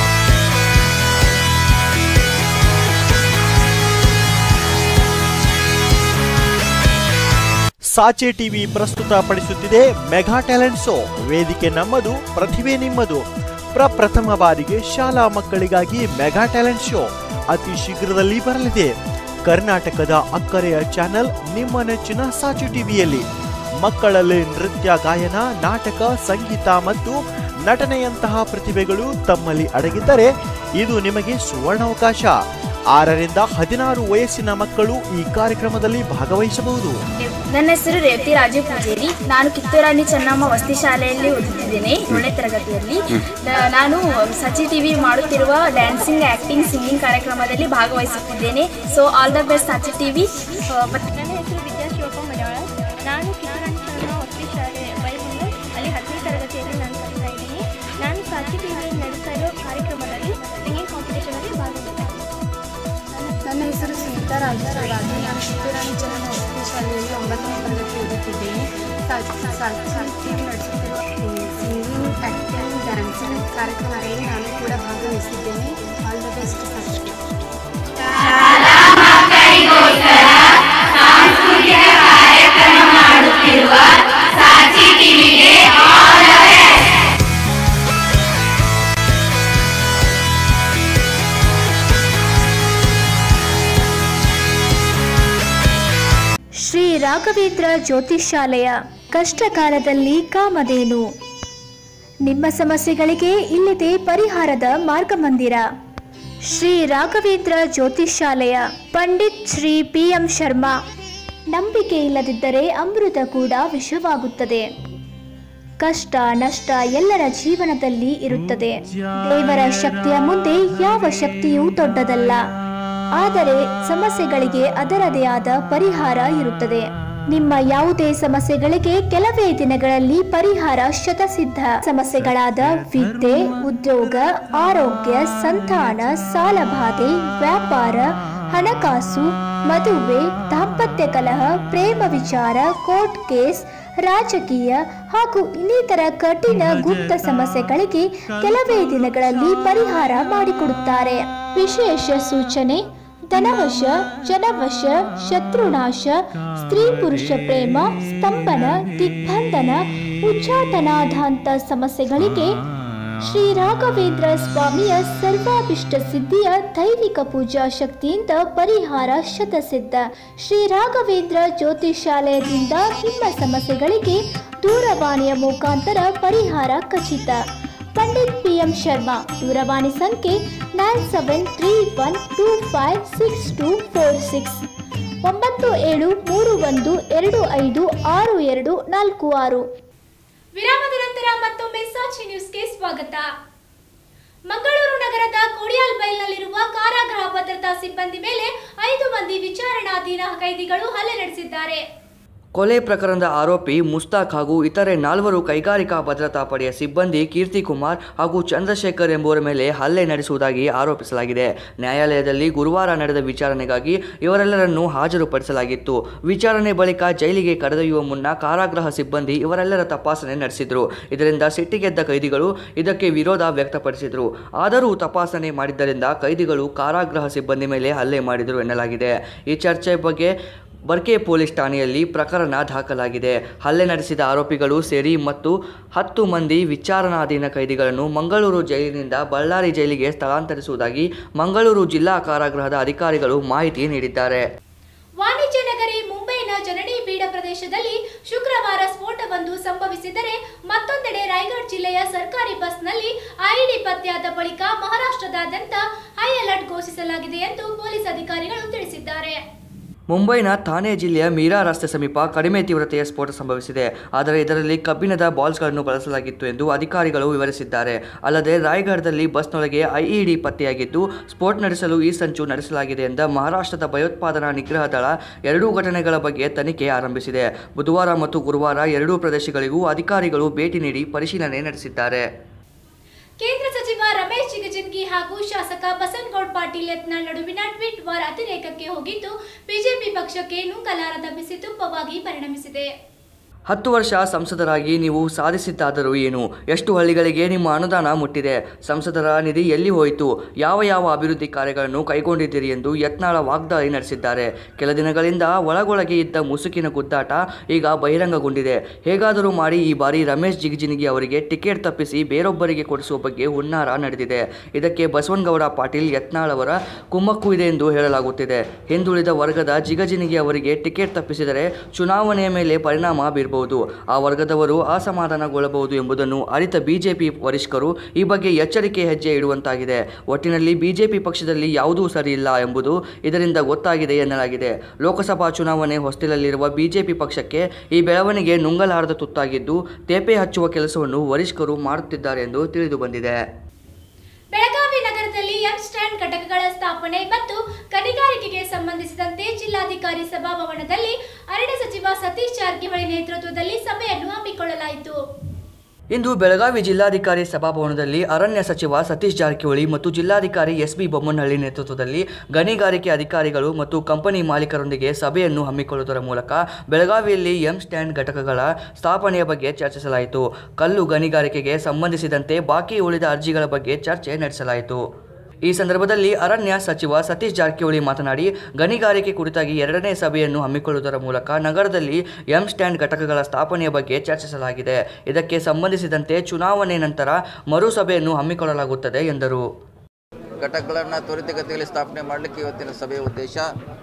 ಸಾಚೆ ಟಿವಿ ಪ್ರಸ್ತುತಪಡಿಸುತ್ತಿದೆ ಮೆಗಾ ಟ್ಯಾಲೆಂಟ್ ಶೋ ವೇದಿಕೆ ನಮ್ಮದು ಪ್ರತಿಭೆ ನಿಮ್ಮದು ಪ್ರಪ್ರಥಮ ಬಾರಿಗೆ ಶಾಲಾ ಮಕ್ಕಳಿಗಾಗಿ ಮೆಗಾ ಟ್ಯಾಲೆಂಟ್ ಶೋ ಅತಿ ಶೀಘ್ರದಲ್ಲಿ ಬರಲಿದೆ ಕರ್ನಾಟಕದ ಅಕ್ಕರೆಯ ಚಾನೆಲ್ ನಿಮ್ಮ ನೆಚ್ಚಿನ ಸಾಚೆ ಟಿವಿಯಲ್ಲಿ ಮಕ್ಕಳಲ್ಲಿ ನೃತ್ಯ ಗಾಯನ ನಾಟಕ ಸಂಗೀತ ಮತ್ತು ನಟನೆಯಂತಹ ಪ್ರತಿಭೆಗಳು ತಮ್ಮಲ್ಲಿ ಅಡಗಿದ್ದರೆ ಇದು ನಿಮಗೆ ಸುವರ್ಣಾವಕಾಶ ಆರರಿಂದ ಹದಿನಾರು ವಯಸ್ಸಿನ ಮಕ್ಕಳು ಈ ಕಾರ್ಯಕ್ರಮದಲ್ಲಿ ಭಾಗವಹಿಸಬಹುದು ನನ್ನ ಹೆಸರು ರೇವತಿ ರಾಜು ಪೂಜೇರಿ ನಾನು ಕಿತ್ತೂರಾಣಿ ಚೆನ್ನಮ್ಮ ವಸತಿ ಶಾಲೆಯಲ್ಲಿ ಓದುತ್ತಿದ್ದೇನೆ ಏಳನೇ ತರಗತಿಯಲ್ಲಿ ನ- ನಾನು ಸಚಿ ಟಿವಿ ಮಾಡುತ್ತಿರುವ ಡ್ಯಾನ್ಸಿಂಗ್ ಆಕ್ಟಿಂಗ್ ಸಿಂಗಿಂಗ್ ಕಾರ್ಯಕ್ರಮದಲ್ಲಿ ಭಾಗವಹಿಸುತ್ತಿದ್ದೇನೆ so all the best Sachi TV ನನ್ನ ಹೆಸರು ವಿದ್ಯಾ ಶಿವಪ್ಪ ಮಡವಾಳ ನಾನು ಕಿತ್ತೂರಾಣಿ ಚೆನ್ನಮ್ಮ ವಸತಿ ಶಾಲೆ ಬೈಬಂದು ಅಲ್ಲಿ ಹತ್ತನೇ ತರಗತಿಯಲ್ಲಿ ನಾನು ಕಲಿತಾ ಇದ್ದೀನಿ ನಾನು ಸಾಚಿ ಟಿವಿಯಲ್ಲಿ ನಡೆಸ್ತಾ ಇರೋ ಕಾರ್ಯಕ್ರಮದಲ್ಲಿ ಸಿಂಗಿಂಗ್ ಕಾಂಪಿಟೇಷನಲ್ಲಿ ಭಾಗವಹಿಸ್ತೀನಿ ನನ್ನ ಹೆಸರು ಸುನೀತಾ ರಾಜರಾಜು ನಾನು ಕಿತ್ತೂರಾಣಿ ಚೆನ್ನಮ್ಮ ವಸತಿ ಶಾಲೆಯಲ್ಲಿ ಒಂಬತ್ತನೇ ತರಗತಿ ಓದುತ್ತಿದ್ದೇನೆ ಸಾಹಿತ್ಯ ನಡೆಸುತ್ತಿರುವ ಸಿಂಗಿಂಗ್ ಆ್ಯಕ್ಟಿಂಗ್ ಡ್ಯಾನ್ಸಿಂಗ್ ಕಾರ್ಯಕ್ರಮದಲ್ಲಿ ನಾನು ಕೂಡ ಭಾಗವಹಿಸಿದ್ದೇನೆ all the best first Shri Raghavendra Jyothishalaya ಕಷ್ಟಕಾಲದಲ್ಲಿ ಕಾಮಧೇನು ನಿಮ್ಮ ಸಮಸ್ಯೆಗಳಿಗೆ ಇಲ್ಲಿದೆ ಪರಿಹಾರದ ಮಾರ್ಗಮಂದಿರ ಶ್ರೀ ರಾಘವೇಂದ್ರ ಜ್ಯೋತಿಷಾಲಯ ಪಂಡಿತ್ ಶ್ರೀ ಪಿ ಎಂ ಶರ್ಮಾ ನಂಬಿಕೆ ಇಲ್ಲದಿದ್ದರೆ ಅಮೃತ ಕೂಡ ವಿಷವಾಗುತ್ತದೆ ಕಷ್ಟ ನಷ್ಟ ಎಲ್ಲರ ಜೀವನದಲ್ಲಿ ಇರುತ್ತದೆ ದೇವರ ಶಕ್ತಿಯ ಮುಂದೆ ಯಾವ ಶಕ್ತಿಯೂ ದೊಡ್ಡದಲ್ಲ ಆದರೆ ಸಮಸ್ಯೆಗಳಿಗೆ ಅದರದೇ ಆದ ಪರಿಹಾರ ಇರುತ್ತದೆ ನಿಮ್ಮ ಯಾವುದೇ ಸಮಸ್ಯೆಗಳಿಗೆ ಕೆಲವೇ ದಿನಗಳಲ್ಲಿ ಪರಿಹಾರ ಶತಸಿದ್ಧ ಸಮಸ್ಯೆಗಳಾದ ವಿದ್ಯೆ ಉದ್ಯೋಗ ಆರೋಗ್ಯ ಸಂತಾನ ಸಾಲಬಾಧೆ ವ್ಯಾಪಾರ ಹಣಕಾಸು ಮದುವೆ ದಾಂಪತ್ಯ ಕಲಹ ಪ್ರೇಮ ವಿಚಾರ ಕೋರ್ಟ್ ಕೇಸ್ ರಾಜಕೀಯ ಹಾಗೂ ಇನ್ನಿತರ ಕಠಿಣ ಗುಪ್ತ ಸಮಸ್ಯೆಗಳಿಗೆ ಕೆಲವೇ ದಿನಗಳಲ್ಲಿ ಪರಿಹಾರ ಮಾಡಿಕೊಡುತ್ತಾರೆ ವಿಶೇಷ ಸೂಚನೆ ಧನವಶ ಜನವಶ ಶತ್ರುನಾಶ ಸ್ತ್ರೀ ಪುರುಷ ಪ್ರೇಮ ಸ್ತಂಭನ ದಿಗ್ಬಂಧನ ಉಚ್ಚಾಟನಾಧಾಂತ ಸಮಸ್ಯೆಗಳಿಗೆ ಶ್ರೀ ರಾಘವೇಂದ್ರ ಸ್ವಾಮಿಯ ಸರ್ವಾಭಿಷ್ಟ ಸಿದ್ಧಿಯ ದೈವಿಕ ಪೂಜಾ ಶಕ್ತಿಯಿಂದ ಪರಿಹಾರ ಶತಸಿದ್ಧ ಶ್ರೀ ರಾಘವೇಂದ್ರ ಜ್ಯೋತಿಷಾಲಯದಿಂದ ನಿಮ್ಮ ಸಮಸ್ಯೆಗಳಿಗೆ ದೂರವಾಣಿಯ ಮುಖಾಂತರ ಪರಿಹಾರ ಖಚಿತ ಪಂಡಿತ್ ಪಿ ಎಂ ಶರ್ಮಾ ದೂರವಾಣಿ ಸಂಖ್ಯೆ nine seven three one two five six two four six ಒಂಬತ್ತು ಏಳು ಮೂರು ಒಂದು ಎರಡು ಐದು ಆರು ಎರಡು ನಾಲ್ಕು ಆರು ವಿರಾಮದ ನಂತರ ಮತ್ತೊಮ್ಮೆ ಸಾಕ್ಷಿ ನ್ಯೂಸ್ಗೆ ಸ್ವಾಗತ ಮಂಗಳೂರು ನಗರದ ಕೋಡಿಯಾಲ್ ಬೈಲ್ನಲ್ಲಿರುವ ಕಾರಾಗೃಹ ಭದ್ರತಾ ಸಿಬ್ಬಂದಿ ಮೇಲೆ ಐದು ಮಂದಿ ವಿಚಾರಣಾಧೀನ ಕೈದಿಗಳು ಹಲ್ಲೆ ನಡೆಸಿದ್ದಾರೆ ಕೊಲೆ ಪ್ರಕರಣದ ಆರೋಪಿ ಮುಸ್ತಾಕ್ ಹಾಗೂ ಇತರೆ ನಾಲ್ವರು ಕೈಗಾರಿಕಾ ಭದ್ರತಾ ಪಡೆಯ ಸಿಬ್ಬಂದಿ ಕೀರ್ತಿ ಕುಮಾರ್ ಹಾಗೂ ಚಂದ್ರಶೇಖರ್ ಎಂಬುವರ ಮೇಲೆ ಹಲ್ಲೆ ನಡೆಸುವುದಾಗಿ ಆರೋಪಿಸಲಾಗಿದೆ ನ್ಯಾಯಾಲಯದಲ್ಲಿ ಗುರುವಾರ ನಡೆದ ವಿಚಾರಣೆಗಾಗಿ ಇವರೆಲ್ಲರನ್ನು ಹಾಜರುಪಡಿಸಲಾಗಿತ್ತು ವಿಚಾರಣೆ ಬಳಿಕ ಜೈಲಿಗೆ ಕರೆದೊಯ್ಯುವ ಮುನ್ನ ಕಾರಾಗೃಹ ಸಿಬ್ಬಂದಿ ಇವರೆಲ್ಲರ ತಪಾಸಣೆ ನಡೆಸಿದ್ರು ಇದರಿಂದ ಸಿಟ್ಟಿಗೆದ್ದ ಕೈದಿಗಳು ಇದಕ್ಕೆ ವಿರೋಧ ವ್ಯಕ್ತಪಡಿಸಿದರು ಆದರೂ ತಪಾಸಣೆ ಮಾಡಿದ್ದರಿಂದ ಕೈದಿಗಳು ಕಾರಾಗೃಹ ಸಿಬ್ಬಂದಿ ಮೇಲೆ ಹಲ್ಲೆ ಮಾಡಿದರು ಎನ್ನಲಾಗಿದೆ ಈ ಚರ್ಚೆ ಬಗ್ಗೆ ಬರ್ಕೆ ಪೊಲೀಸ್ ಠಾಣೆಯಲ್ಲಿ ಪ್ರಕರಣ ದಾಖಲಾಗಿದೆ ಹಲ್ಲೆ ನಡೆಸಿದ ಆರೋಪಿಗಳು ಸೇರಿ ಮತ್ತು ಹತ್ತು ಮಂದಿ ವಿಚಾರಣಾಧೀನ ಕೈದಿಗಳನ್ನು ಮಂಗಳೂರು ಜೈಲಿನಿಂದ ಬಳ್ಳಾರಿ ಜೈಲಿಗೆ ಸ್ಥಳಾಂತರಿಸುವುದಾಗಿ ಮಂಗಳೂರು ಜಿಲ್ಲಾ ಕಾರಾಗೃಹದ ಅಧಿಕಾರಿಗಳು ಮಾಹಿತಿ ನೀಡಿದ್ದಾರೆ ವಾಣಿಜ್ಯ ನಗರಿ ಮುಂಬೈನ ಜನನಿ ಬೀಡ ಪ್ರದೇಶದಲ್ಲಿ ಶುಕ್ರವಾರ ಸ್ಫೋಟವೊಂದು ಸಂಭವಿಸಿದರೆ ಮತ್ತೊಂದೆಡೆ ರಾಯಗಢ ಜಿಲ್ಲೆಯ ಸರ್ಕಾರಿ ಬಸ್ನಲ್ಲಿ ಐಇಡಿ ಪತ್ತೆಯಾದ ಬಳಿಕ ಮಹಾರಾಷ್ಟ್ರದಾದ್ಯಂತ ಹೈ ಅಲರ್ಟ್ ಘೋಷಿಸಲಾಗಿದೆ ಎಂದು ಪೊಲೀಸ್ ಅಧಿಕಾರಿಗಳು ತಿಳಿಸಿದ್ದಾರೆ ಮುಂಬೈನ ಥಾನೆ ಜಿಲ್ಲೆಯ ಮೀರಾ ರಸ್ತೆ ಸಮೀಪ ಕಡಿಮೆ ತೀವ್ರತೆಯ ಸ್ಫೋಟ ಸಂಭವಿಸಿದೆ ಆದರೆ ಇದರಲ್ಲಿ ಕಬ್ಬಿಣದ ಬಾಲ್ಸ್ಗಳನ್ನು ಬಳಸಲಾಗಿತ್ತು ಎಂದು ಅಧಿಕಾರಿಗಳು ವಿವರಿಸಿದ್ದಾರೆ ಅಲ್ಲದೆ ರಾಯಗಢದಲ್ಲಿ ಬಸ್ನೊಳಗೆ ಐಇಡಿ ಪತ್ತೆಯಾಗಿದ್ದು ಸ್ಫೋಟ ನಡೆಸಲು ಈ ಸಂಚು ನಡೆಸಲಾಗಿದೆ ಎಂದ ಮಹಾರಾಷ್ಟ್ರದ ಭಯೋತ್ಪಾದನಾ ನಿಗ್ರಹ ದಳ ಎರಡೂ ಘಟನೆಗಳ ಬಗ್ಗೆ ತನಿಖೆ ಆರಂಭಿಸಿದೆ ಬುಧವಾರ ಮತ್ತು ಗುರುವಾರ ಎರಡೂ ಪ್ರದೇಶಗಳಿಗೂ ಅಧಿಕಾರಿಗಳು ಭೇಟಿ ನೀಡಿ ಪರಿಶೀಲನೆ ನಡೆಸಿದ್ದಾರೆ ಕೇಂದ್ರ ಸಚಿವ ರಮೇಶ್ ಜಿಗಜಿನ್ಗಿ ಹಾಗೂ ಶಾಸಕ ಬಸನಗೌಡ ಪಾಟೀಲ್ ಯತ್ನಾಳ್ ನಡುವಿನ ಟ್ವೀಟ್ ವಾರ್ ಅತಿರೇಕಕ್ಕೆ ಹೋಗಿದ್ದು ಬಿಜೆಪಿ ಪಕ್ಷಕ್ಕೆ ನುಂಗಲಾರದ ಬಿಸಿ ತುಪ್ಪವಾಗಿ ಪರಿಣಮಿಸಿದೆ ಹತ್ತು ವರ್ಷ ಸಂಸದರಾಗಿ ನೀವು ಸಾಧಿಸಿದ್ದಾದರೂ ಏನು ಎಷ್ಟು ಹಳ್ಳಿಗಳಿಗೆ ನಿಮ್ಮ ಅನುದಾನ ಮುಟ್ಟಿದೆ ಸಂಸದರ ನಿಧಿ ಎಲ್ಲಿ ಹೋಯಿತು ಯಾವ ಯಾವ ಅಭಿವೃದ್ಧಿ ಕಾರ್ಯಗಳನ್ನು ಕೈಗೊಂಡಿದ್ದೀರಿ ಎಂದು ಯತ್ನಾಳ ವಾಗ್ದಾಳಿ ನಡೆಸಿದ್ದಾರೆ ಕೆಲ ದಿನಗಳಿಂದ ಒಳಗೊಳಗೆ ಇದ್ದ ಮುಸುಕಿನ ಗುದ್ದಾಟ ಈಗ ಬಹಿರಂಗಗೊಂಡಿದೆ ಹೇಗಾದರೂ ಮಾಡಿ ಈ ಬಾರಿ ರಮೇಶ್ ಜಿಗಜಿಣಗಿ ಅವರಿಗೆ ಟಿಕೆಟ್ ತಪ್ಪಿಸಿ ಬೇರೊಬ್ಬರಿಗೆ ಕೊಡಿಸುವ ಬಗ್ಗೆ ಹುನ್ನಾರ ನಡೆದಿದೆ ಇದಕ್ಕೆ ಬಸವನಗೌಡ ಪಾಟೀಲ್ ಯತ್ನಾಳ್ ಅವರ ಕುಮ್ಮಕ್ಕು ಇದೆ ಎಂದು ಹೇಳಲಾಗುತ್ತಿದೆ ಹಿಂದುಳಿದ ವರ್ಗದ ಜಿಗಜಿಣಗಿ ಅವರಿಗೆ ಟಿಕೆಟ್ ತಪ್ಪಿಸಿದರೆ ಚುನಾವಣೆಯ ಮೇಲೆ ಪರಿಣಾಮ ಬೀರಬಹುದು ಆ ವರ್ಗದವರು ಅಸಮಾಧಾನಗೊಳ್ಳಬಹುದು ಎಂಬುದನ್ನು ಅರಿತ ಬಿಜೆಪಿ ವರಿಷ್ಠರು ಈ ಬಗ್ಗೆ ಎಚ್ಚರಿಕೆ ಹೆಜ್ಜೆ ಇಡುವಂತಾಗಿದೆ ಒಟ್ಟಿನಲ್ಲಿ ಬಿಜೆಪಿ ಪಕ್ಷದಲ್ಲಿ ಯಾವುದೂ ಸರಿಯಿಲ್ಲ ಎಂಬುದು ಇದರಿಂದ ಗೊತ್ತಾಗಿದೆ ಎನ್ನಲಾಗಿದೆ ಲೋಕಸಭಾ ಚುನಾವಣೆ ಹೊಸ್ತಿಲಲ್ಲಿರುವ ಬಿಜೆಪಿ ಪಕ್ಷಕ್ಕೆ ಈ ಬೆಳವಣಿಗೆ ನುಂಗಲಾರದ ತುತ್ತಾಗಿದ್ದು ತೇಪೆ ಹಚ್ಚುವ ಕೆಲಸವನ್ನು ವರಿಷ್ಠರು ಮಾಡುತ್ತಿದ್ದಾರೆ ಎಂದು ತಿಳಿದು ಬಂದಿದೆ ಬೆಳಗಾವಿ ನಗರದಲ್ಲಿ ಎಂ ಸ್ಟ್ಯಾಂಡ್ ಘಟಕಗಳ ಸ್ಥಾಪನೆ ಮತ್ತು ಗಣಿಗಾರಿಕೆಗೆ ಸಂಬಂಧಿಸಿದಂತೆ ಜಿಲ್ಲಾಧಿಕಾರಿ ಸಭಾಭವನದಲ್ಲಿ ಅರಣ್ಯ ಸಚಿವ ಸತೀಶ್ ಜಾರಕಿಹೊಳಿ ನೇತೃತ್ವದಲ್ಲಿ ಸಭೆಯನ್ನು ಹಮ್ಮಿಕೊಳ್ಳಲಾಯಿತು ಇಂದು ಬೆಳಗಾವಿ ಜಿಲ್ಲಾಧಿಕಾರಿ ಸಭಾಭವನದಲ್ಲಿ ಅರಣ್ಯ ಸಚಿವ ಸತೀಶ್ ಜಾರಕಿಹೊಳಿ ಮತ್ತು ಜಿಲ್ಲಾಧಿಕಾರಿ ಎಸ್ ಬಿ ಬೊಮ್ಮನಹಳ್ಳಿ ನೇತೃತ್ವದಲ್ಲಿ ಗಣಿಗಾರಿಕೆ ಅಧಿಕಾರಿಗಳು ಮತ್ತು ಕಂಪನಿ ಮಾಲೀಕರೊಂದಿಗೆ ಸಭೆಯನ್ನು ಹಮ್ಮಿಕೊಳ್ಳುವುದರ ಮೂಲಕ ಬೆಳಗಾವಿಯಲ್ಲಿ ಎಂ ಸ್ಟ್ಯಾಂಡ್ ಘಟಕಗಳ ಸ್ಥಾಪನೆಯ ಬಗ್ಗೆ ಚರ್ಚಿಸಲಾಯಿತು ಕಲ್ಲು ಗಣಿಗಾರಿಕೆಗೆ ಸಂಬಂಧಿಸಿದಂತೆ ಬಾಕಿ ಉಳಿದ ಅರ್ಜಿಗಳ ಬಗ್ಗೆ ಚರ್ಚೆ ನಡೆಸಲಾಯಿತು ಈ ಸಂದರ್ಭದಲ್ಲಿ ಅರಣ್ಯ ಸಚಿವ ಸತೀಶ್ ಜಾರಕಿಹೊಳಿ ಮಾತನಾಡಿ ಗಣಿಗಾರಿಕೆ ಕುರಿತಾಗಿ ಎರಡನೇ ಸಭೆಯನ್ನು ಹಮ್ಮಿಕೊಳ್ಳುವುದರ ಮೂಲಕ ನಗರದಲ್ಲಿ ಎಂ ಸ್ಟ್ಯಾಂಡ್ ಘಟಕಗಳ ಸ್ಥಾಪನೆಯ ಬಗ್ಗೆ ಚರ್ಚಿಸಲಾಗಿದೆ ಇದಕ್ಕೆ ಸಂಬಂಧಿಸಿದಂತೆ ಚುನಾವಣೆ ನಂತರ ಮರು ಸಭೆಯನ್ನು ಹಮ್ಮಿಕೊಳ್ಳಲಾಗುತ್ತದೆ ಎಂದರು ಘಟಕಗಳನ್ನು ತ್ವರಿತಗತಿಯಲ್ಲಿ ಸ್ಥಾಪನೆ ಮಾಡಲಿಕ್ಕೆ ಇವತ್ತಿನ ಸಭೆಯ ಉದ್ದೇಶ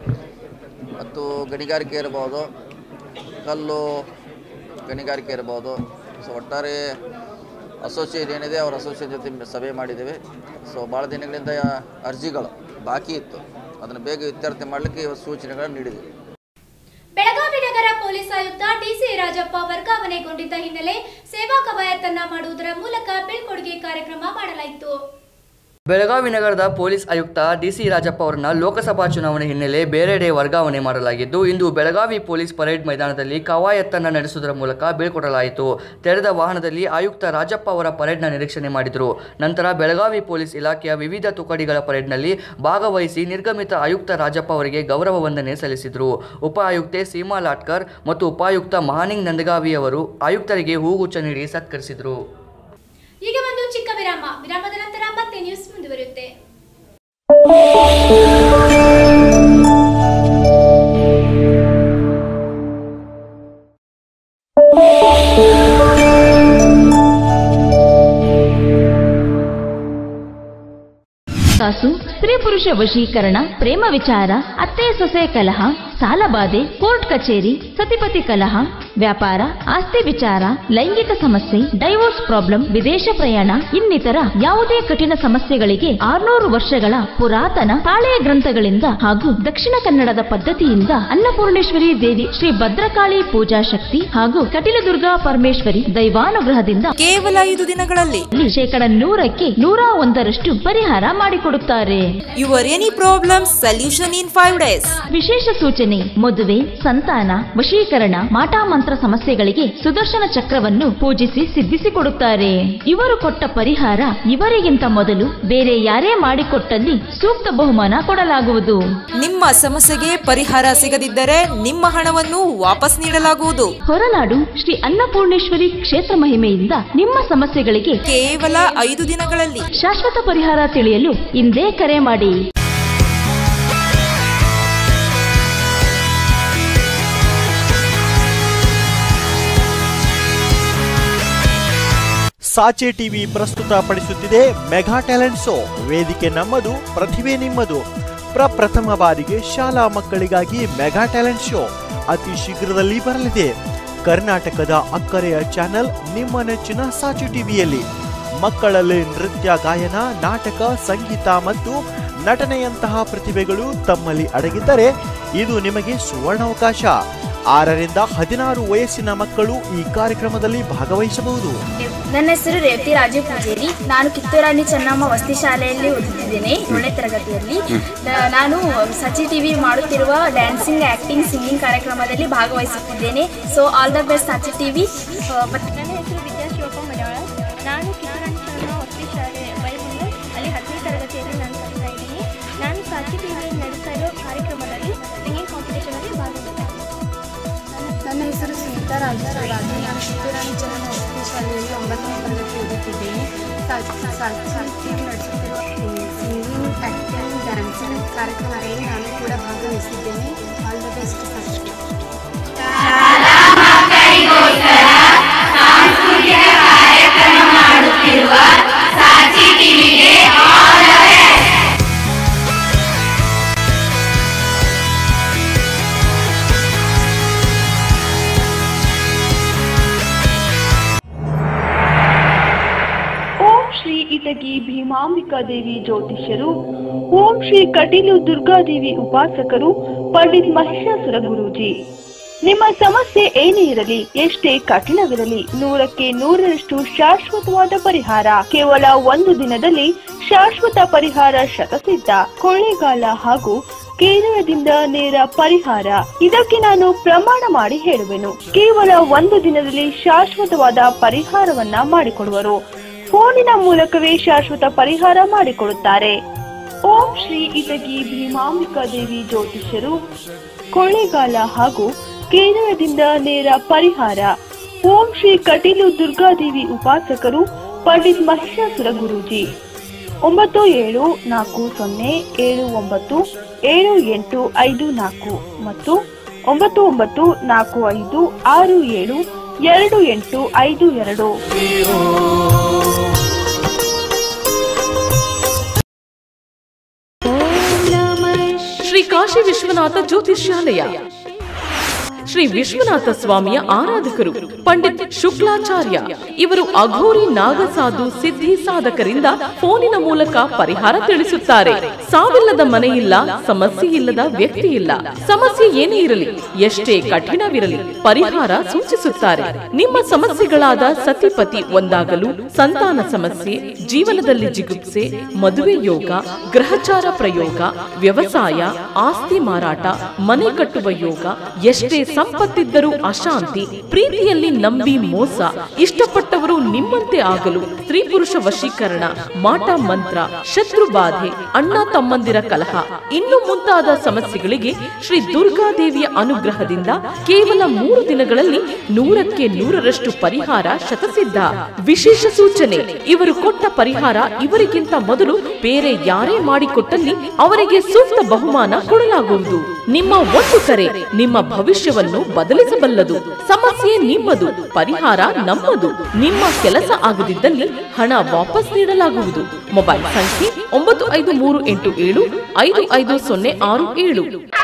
ಮತ್ತು ಗಣಿಗಾರಿಕೆ ಇರಬಹುದು ಕಲ್ಲು ಗಣಿಗಾರಿಕೆ ಇರಬಹುದು ಸೊ ಒಟ್ಟಾರೆ ಅಸೋಸಿಯೇಟ್ ಏನಿದೆ ಅವ್ರ ಅಸೋಸಿಯೇಟ್ ಜೊತೆ ಸಭೆ ಮಾಡಿದ್ದೇವೆ ಸೊ ಭಾಳ ದಿನಗಳಿಂದ ಅರ್ಜಿಗಳು ಬಾಕಿ ಇತ್ತು ಅದನ್ನು ಬೇಗ ಇತ್ಯರ್ಥ ಮಾಡಲಿಕ್ಕೆ ಇವತ್ತು ಸೂಚನೆಗಳನ್ನು ನೀಡಿದ್ದೀವಿ ಬೆಳಗಾವಿ ನಗರ ಪೊಲೀಸ್ ಆಯುಕ್ತ ಟಿಸಿ ರಾಜಪ್ಪ ವರ್ಗಾವಣೆಗೊಂಡಿದ್ದ ಹಿನ್ನೆಲೆ ಸೇವಾ ಕವಾಯತನ್ನ ಮಾಡುವುದರ ಮೂಲಕ ಬೀಳ್ಕೊಡುಗೆ ಕಾರ್ಯಕ್ರಮ ಮಾಡಲಾಯಿತು ಬೆಳಗಾವಿ ನಗರದ ಪೊಲೀಸ್ ಆಯುಕ್ತ ಡಿಸಿ ರಾಜಪ್ಪ ಅವರನ್ನ ಲೋಕಸಭಾ ಚುನಾವಣೆ ಹಿನ್ನೆಲೆ ಬೇರೆಡೆ ವರ್ಗಾವಣೆ ಮಾಡಲಾಗಿದ್ದು ಇಂದು ಬೆಳಗಾವಿ ಪೊಲೀಸ್ ಪರೇಡ್ ಮೈದಾನದಲ್ಲಿ ಕವಾಯತ್ತನ್ನು ನಡೆಸುವುದರ ಮೂಲಕ ಬೀಳ್ಕೊಡಲಾಯಿತು ತೆರೆದ ವಾಹನದಲ್ಲಿ ಆಯುಕ್ತ ರಾಜಪ್ಪ ಅವರ ಪರೇಡ್ನ ನಿರೀಕ್ಷಣೆ ಮಾಡಿದರು ನಂತರ ಬೆಳಗಾವಿ ಪೊಲೀಸ್ ಇಲಾಖೆಯ ವಿವಿಧ ತುಕಡಿಗಳ ಪರೇಡ್ನಲ್ಲಿ ಭಾಗವಹಿಸಿ ನಿರ್ಗಮಿತ ಆಯುಕ್ತ ರಾಜಪ್ಪ ಅವರಿಗೆ ಗೌರವ ವಂದನೆ ಸಲ್ಲಿಸಿದರು ಉಪ ಆಯುಕ್ತೆ ಸೀಮಾ ಲಾಟ್ಕರ್ ಮತ್ತು ಉಪಾಯುಕ್ತ ಮಹಾನಿಂಗ್ ನಂದಗಾವಿ ಅವರು ಆಯುಕ್ತರಿಗೆ ಹೂಗುಚ್ಛ ನೀಡಿ ಸತ್ಕರಿಸಿದರು ಈಗ ಒಂದು ಚಿಕ್ಕ ವಿರಾಮ ವಿರಾಮದ ನಂತರ ಮತ್ತೆ ನ್ಯೂಸ್ ಮುಂದುವರಿಯುತ್ತೆ ಕಾಸು ಸ್ತ್ರೀ ಪುರುಷ ವಶೀಕರಣ ಪ್ರೇಮ ವಿಚಾರ ಅತ್ತೆ ಸೊಸೆ ಕಲಹ ಸಾಲಬಾಧೆ ಕೋರ್ಟ್ ಕಚೇರಿ ಸತಿಪತಿ ಕಲಹ ವ್ಯಾಪಾರ ಆಸ್ತಿ ವಿಚಾರ ಲೈಂಗಿಕ ಸಮಸ್ಯೆ ಡೈವೋರ್ಸ್ ಪ್ರಾಬ್ಲಮ್ ವಿದೇಶ ಪ್ರಯಾಣ ಇನ್ನಿತರ ಯಾವುದೇ ಕಠಿಣ ಸಮಸ್ಯೆಗಳಿಗೆ ಆರ್ನೂರು ವರ್ಷಗಳ ಪುರಾತನ ತಾಳೆಯ ಗ್ರಂಥಗಳಿಂದ ಹಾಗೂ ದಕ್ಷಿಣ ಕನ್ನಡದ ಪದ್ಧತಿಯಿಂದ ಅನ್ನಪೂರ್ಣೇಶ್ವರಿ ದೇವಿ ಶ್ರೀ ಭದ್ರಕಾಳಿ ಪೂಜಾ ಶಕ್ತಿ ಹಾಗೂ ಕಟಿಲದುರ್ಗಾ ಪರಮೇಶ್ವರಿ ದೈವಾನುಗ್ರಹದಿಂದ ಕೇವಲ ಐದು ದಿನಗಳಲ್ಲಿ ಶೇಕಡ ನೂರಕ್ಕೆ ನೂರ ಒಂದರಷ್ಟು ಪರಿಹಾರ ಮಾಡಿಕೊಡುತ್ತಾರೆ your any problem solution in five days ವಿಶೇಷ ಸೂಚನೆ ಮದುವೆ ಸಂತಾನ ವಶೀಕರಣ ಮಾಟಾಮಂತ್ರ ಸಮಸ್ಯೆಗಳಿಗೆ ಸುದರ್ಶನ ಚಕ್ರವನ್ನು ಪೂಜಿಸಿ ಸಿದ್ಧಿಸಿಕೊಡುತ್ತಾರೆ ಇವರು ಕೊಟ್ಟ ಪರಿಹಾರ ಇವರಿಗಿಂತ ಮೊದಲು ಬೇರೆ ಯಾರೇ ಮಾಡಿಕೊಟ್ಟಲ್ಲಿ ಸೂಕ್ತ ಬಹುಮಾನ ಕೊಡಲಾಗುವುದು ನಿಮ್ಮ ಸಮಸ್ಯೆಗೆ ಪರಿಹಾರ ಸಿಗದಿದ್ದರೆ ನಿಮ್ಮ ಹಣವನ್ನು ವಾಪಸ್ ನೀಡಲಾಗುವುದು ಹೊರನಾಡು ಶ್ರೀ ಅನ್ನಪೂರ್ಣೇಶ್ವರಿ ಕ್ಷೇತ್ರ ಮಹಿಮೆಯಿಂದ ನಿಮ್ಮ ಸಮಸ್ಯೆಗಳಿಗೆ ಕೇವಲ ಐದು ದಿನಗಳಲ್ಲಿ ಶಾಶ್ವತ ಪರಿಹಾರ ತಿಳಿಯಲು ಇಂದೇ ಕರೆ ಮಾಡಿ ಸಾಚೆ ಟಿವಿ ಪ್ರಸ್ತುತಪಡಿಸುತ್ತಿದೆ ಮೆಗಾ ಟ್ಯಾಲೆಂಟ್ ಶೋ ವೇದಿಕೆ ನಮ್ಮದು ಪ್ರತಿಭೆ ನಿಮ್ಮದು ಪ್ರಪ್ರಥಮ ಬಾರಿಗೆ ಶಾಲಾ ಮಕ್ಕಳಿಗಾಗಿ ಮೆಗಾ ಟ್ಯಾಲೆಂಟ್ ಶೋ ಅತಿ ಶೀಘ್ರದಲ್ಲಿ ಬರಲಿದೆ ಕರ್ನಾಟಕದ ಅಕ್ಕರೆಯ ಚಾನೆಲ್ ನಿಮ್ಮ ನೆಚ್ಚಿನ ಸಾಚೆ ಟಿವಿಯಲ್ಲಿ ಮಕ್ಕಳಲ್ಲಿ ನೃತ್ಯ ಗಾಯನ ನಾಟಕ ಸಂಗೀತ ಮತ್ತು ನಟನೆಯಂತಹ ಪ್ರತಿಭೆಗಳು ತಮ್ಮಲ್ಲಿ ಅಡಗಿದ್ದರೆ ಇದು ನಿಮಗೆ ಸುವರ್ಣಾವಕಾಶ ಆರರಿಂದ ಹದಿನಾರು ವಯಸ್ಸಿನ ಮಕ್ಕಳು ಈ ಕಾರ್ಯಕ್ರಮದಲ್ಲಿ ಭಾಗವಹಿಸಬಹುದು ನನ್ನ ಹೆಸರು ರೇವತಿ ರಾಜು ಪೂಜೇರಿ ನಾನು ಕಿತ್ತೂರಾಣಿ ಚೆನ್ನಮ್ಮ ವಸತಿ ಶಾಲೆಯಲ್ಲಿ ಓದುತ್ತಿದ್ದೇನೆ ಏಳನೇ ತರಗತಿಯಲ್ಲಿ ನ- ನಾನು ಸಚಿ ಟಿವಿ ಮಾಡುತ್ತಿರುವ ಡ್ಯಾನ್ಸಿಂಗ್ ಆಕ್ಟಿಂಗ್ ಸಿಂಗಿಂಗ್ ಕಾರ್ಯಕ್ರಮದಲ್ಲಿ ಭಾಗವಹಿಸುತ್ತಿದ್ದೇನೆ so all the best Sachi TV ನನ್ನ ಹೆಸರು ವಿದ್ಯಾ ಶಿವಪ್ಪ ಮಲಯಾಳ ನಾನು ಕಿತ್ತೂರಾಣಿ ಚೆನ್ನಮ್ಮ ವಸತಿ ಶಾಲೆ ಬೈಬಂಗಲ್ ಅಲ್ಲಿ ಹತ್ತನೇ ತರಗತಿಯಲ್ಲಿ ನಾನು ಕಲಿತಾ ಇದ್ದೀನಿ ನಾನು ಸಾಚಿ ಟಿವಿಯಲ್ಲಿ ನಡೆಸ್ತಾ ಇರೋ ಕಾರ್ಯಕ್ರಮದಲ್ಲಿ ಸಿಂಗಿಂಗ್ ಕಾಂಪಿಟೇಷನಲ್ಲಿ ಭಾಗವಹಿಸ್ತಾ ನನ್ನ ಹೆಸರು ಸುನೀತಾ ಸ್ಮಿತಾ ರಾಜರಾಜು ನಾನು ಕಿತ್ತೂರಾಣಿ ಚೆನ್ನಮ್ಮ ವಸತಿ ಶಾಲೆಯಲ್ಲಿ ಒಂಬತ್ತನೇ ತರಗತಿ ಓದುತ್ತಿದ್ದೇನೆ ಸಾಹಿತ್ಯ ನಡೆಸುತ್ತಿರುವ ಸಿಂಗಿಂಗ್ ಆ್ಯಕ್ಟಿಂಗ್ ಡ್ಯಾನ್ಸಿಂಗ್ ಕಾರ್ಯಕ್ರಮದಲ್ಲಿ ನಾನು ಕೂಡ ಭಾಗವಹಿಸಿದ್ದೇನೆ all the best first Om Shri Itagi Bhimambika Devi ಜ್ಯೋತಿಷ್ಯರು ಓಂ ಶ್ರೀ ಕಟೀಲು ದುರ್ಗಾದೇವಿ ಉಪಾಸಕರು ಪಂಡಿತ್ ಮಹಿಷಾಸುರ ಗುರೂಜಿ ನಿಮ್ಮ ಸಮಸ್ಯೆ ಏನೇ ಇರಲಿ ಎಷ್ಟೇ ಕಠಿಣವಿರಲಿ ನೂರಕ್ಕೆ ನೂರರಷ್ಟು ಶಾಶ್ವತವಾದ ಪರಿಹಾರ ಕೇವಲ ಒಂದು ದಿನದಲ್ಲಿ ಶಾಶ್ವತ ಪರಿಹಾರ ಶತಸಿದ್ಧ ಕೊಳ್ಳೇಗಾಲ ಹಾಗೂ ಕೇರಳದಿಂದ ನೇರ ಪರಿಹಾರ ಇದಕ್ಕೆ ನಾನು ಪ್ರಮಾಣ ಮಾಡಿ ಹೇಳುವೆನು ಕೇವಲ ಒಂದು ದಿನದಲ್ಲಿ ಶಾಶ್ವತವಾದ ಪರಿಹಾರವನ್ನ ಮಾಡಿಕೊಡುವರು ಫೋನಿನ ಮೂಲಕವೇ ಶಾಶ್ವತ ಪರಿಹಾರ ಮಾಡಿಕೊಡುತ್ತಾರೆ ಓಂ ಶ್ರೀ ಇಟಗಿ ಭೀಮಾಂಬಿಕಾ ದೇವಿ ಜ್ಯೋತಿಷ್ಯರು ಕೊಳ್ಳೇಗಾಲ ಹಾಗೂ ಕೇರಳದಿಂದ ನೇರ ಪರಿಹಾರ ಓಂ ಶ್ರೀ ಕಟೀಲು ದುರ್ಗಾದೇವಿ ಉಪಾಸಕರು ಪಂಡಿತ್ ಮಹಿಷಾಸುರ ಗುರೂಜಿ ಒಂಬತ್ತು ಏಳು ನಾಲ್ಕು ಸೊನ್ನೆ ಏಳು ಒಂಬತ್ತು ಏಳು ಎಂಟು ಐದು ನಾಲ್ಕು ಮತ್ತು ಒಂಬತ್ತು ಒಂಬತ್ತು ನಾಲ್ಕು ಐದು ಆರು ಏಳು ಎರಡು ಎಂಟು ಐದು ಎರಡು ಶ್ರೀ ಕಾಶಿ ವಿಶ್ವನಾಥ ಜ್ಯೋತಿಷ್ಯಾಲಯ ಶ್ರೀ ವಿಶ್ವನಾಥ ಸ್ವಾಮಿಯ ಆರಾಧಕರು ಪಂಡಿತ್ ಶುಕ್ಲಾಚಾರ್ಯ ಇವರು ಅಘೋರಿ ನಾಗಸಾಧು ಸಿದ್ಧಿ ಸಾಧಕರಿಂದ ಫೋನಿನ ಮೂಲಕ ಪರಿಹಾರ ತಿಳಿಸುತ್ತಾರೆ ಸಾವಿಲ್ಲದ ಮನೆಯಿಲ್ಲ ಸಮಸ್ಯೆ ಇಲ್ಲದ ವ್ಯಕ್ತಿ ಇಲ್ಲ ಸಮಸ್ಯೆ ಏನೇ ಇರಲಿ ಎಷ್ಟೇ ಕಠಿಣವಿರಲಿ ಪರಿಹಾರ ಸೂಚಿಸುತ್ತಾರೆ ನಿಮ್ಮ ಸಮಸ್ಯೆಗಳಾದ ಸತಿಪತಿ ಒಂದಾಗಲು ಸಂತಾನ ಸಮಸ್ಯೆ ಜೀವನದಲ್ಲಿ ಜಿಗುಪ್ಸೆ ಮದುವೆ ಯೋಗ ಗ್ರಹಚಾರ ಪ್ರಯೋಗ ವ್ಯವಸಾಯ ಆಸ್ತಿ ಮಾರಾಟ ಮನೆ ಕಟ್ಟುವ ಯೋಗ ಎಷ್ಟೇ ಸಂಪತ್ತಿದ್ದರೂ ಅಶಾಂತಿ ಪ್ರೀತಿಯಲ್ಲಿ ನಂಬಿ ಮೋಸ ಇಷ್ಟಪಟ್ಟವರು ನಿಮ್ಮಂತೆ ಆಗಲು ಸ್ತ್ರೀ ಪುರುಷ ವಶೀಕರಣ ಮಾಟ ಮಂತ್ರ ಶತ್ರು ಬಾಧೆ ಅಣ್ಣ ತಮ್ಮಂದಿರ ಕಲಹ ಇನ್ನು ಮುಂತಾದ ಸಮಸ್ಯೆಗಳಿಗೆ ಶ್ರೀ ದುರ್ಗಾದೇವಿಯ ಅನುಗ್ರಹದಿಂದ ಕೇವಲ ಮೂರು ದಿನಗಳಲ್ಲಿ ನೂರಕ್ಕೆ ನೂರರಷ್ಟು ಪರಿಹಾರ ಶತಸಿದ್ಧ ವಿಶೇಷ ಸೂಚನೆ ಇವರು ಕೊಟ್ಟ ಪರಿಹಾರ ಇವರಿಗಿಂತ ಮೊದಲು ಬೇರೆ ಯಾರೇ ಮಾಡಿಕೊಟ್ಟಲ್ಲಿ ಅವರಿಗೆ ಸೂಕ್ತ ಬಹುಮಾನ ಕೊಡಲಾಗುವುದು ನಿಮ್ಮ ಒಂದು ಕರೆ ನಿಮ್ಮ ಭವಿಷ್ಯವನ್ನು ಬದಲಿಸಬಲ್ಲದು ಸಮಸ್ಯೆ ನಿಮ್ಮದು ಪರಿಹಾರ ನಮ್ಮದು ನಿಮ್ಮ ಕೆಲಸ ಆಗದಿದ್ದಲ್ಲಿ ಹಣ ವಾಪಸ್ ನೀಡಲಾಗುವುದು ಮೊಬೈಲ್ ಸಂಖ್ಯೆ ಒಂಬತ್ತು ಐದು ಮೂರು ಎಂಟು ಏಳು ಐದು ಐದು ಸೊನ್ನೆ ಆರು ಏಳು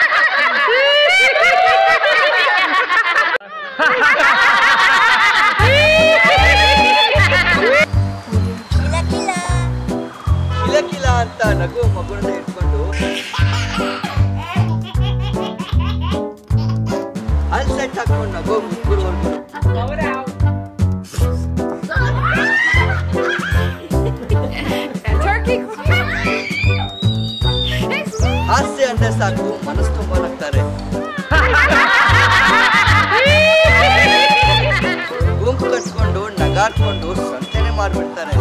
ಕಿಲ ಕಿಲ ಅಂತ ನಗು ಮಗುನ ಇಟ್ಕೊಂಡು ಅಲ್ಸೆಟ್ ಹಾಕೊಂಡು ನಗು ಮುಗ್ಗುರು ಹಾಸ್ಯ ಅಂದ್ರೆ ಸಾಕು ಮನಸ್ಸು ತುಂಬ ನಗ್ತಾರೆ ಗುಂಪು ಕಟ್ಕೊಂಡು ನಗಾಡ್ಕೊಂಡು ಸಂತೆನೆ ಮಾಡ್ಬಿಡ್ತಾರೆ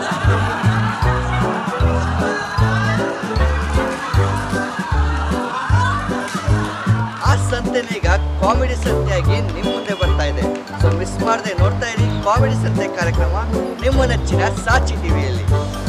ಆ ಸಂತೆನೆ ಈಗ ಕಾಮಿಡಿ ಸಂತೆಯಾಗಿ ನಿಮ್ ಮುಂದೆ ಬರ್ತಾ ಇದೆ ಸೊ ಮಿಸ್ ಮಾಡದೆ ನೋಡ್ತಾ ಇರಿ ಕಾಮಿಡಿ ಸಂತೆ ಕಾರ್ಯಕ್ರಮ ನಿಮ್ಮ ನೆಚ್ಚಿನ ಸಾಚಿ ಟಿವಿಯಲ್ಲಿ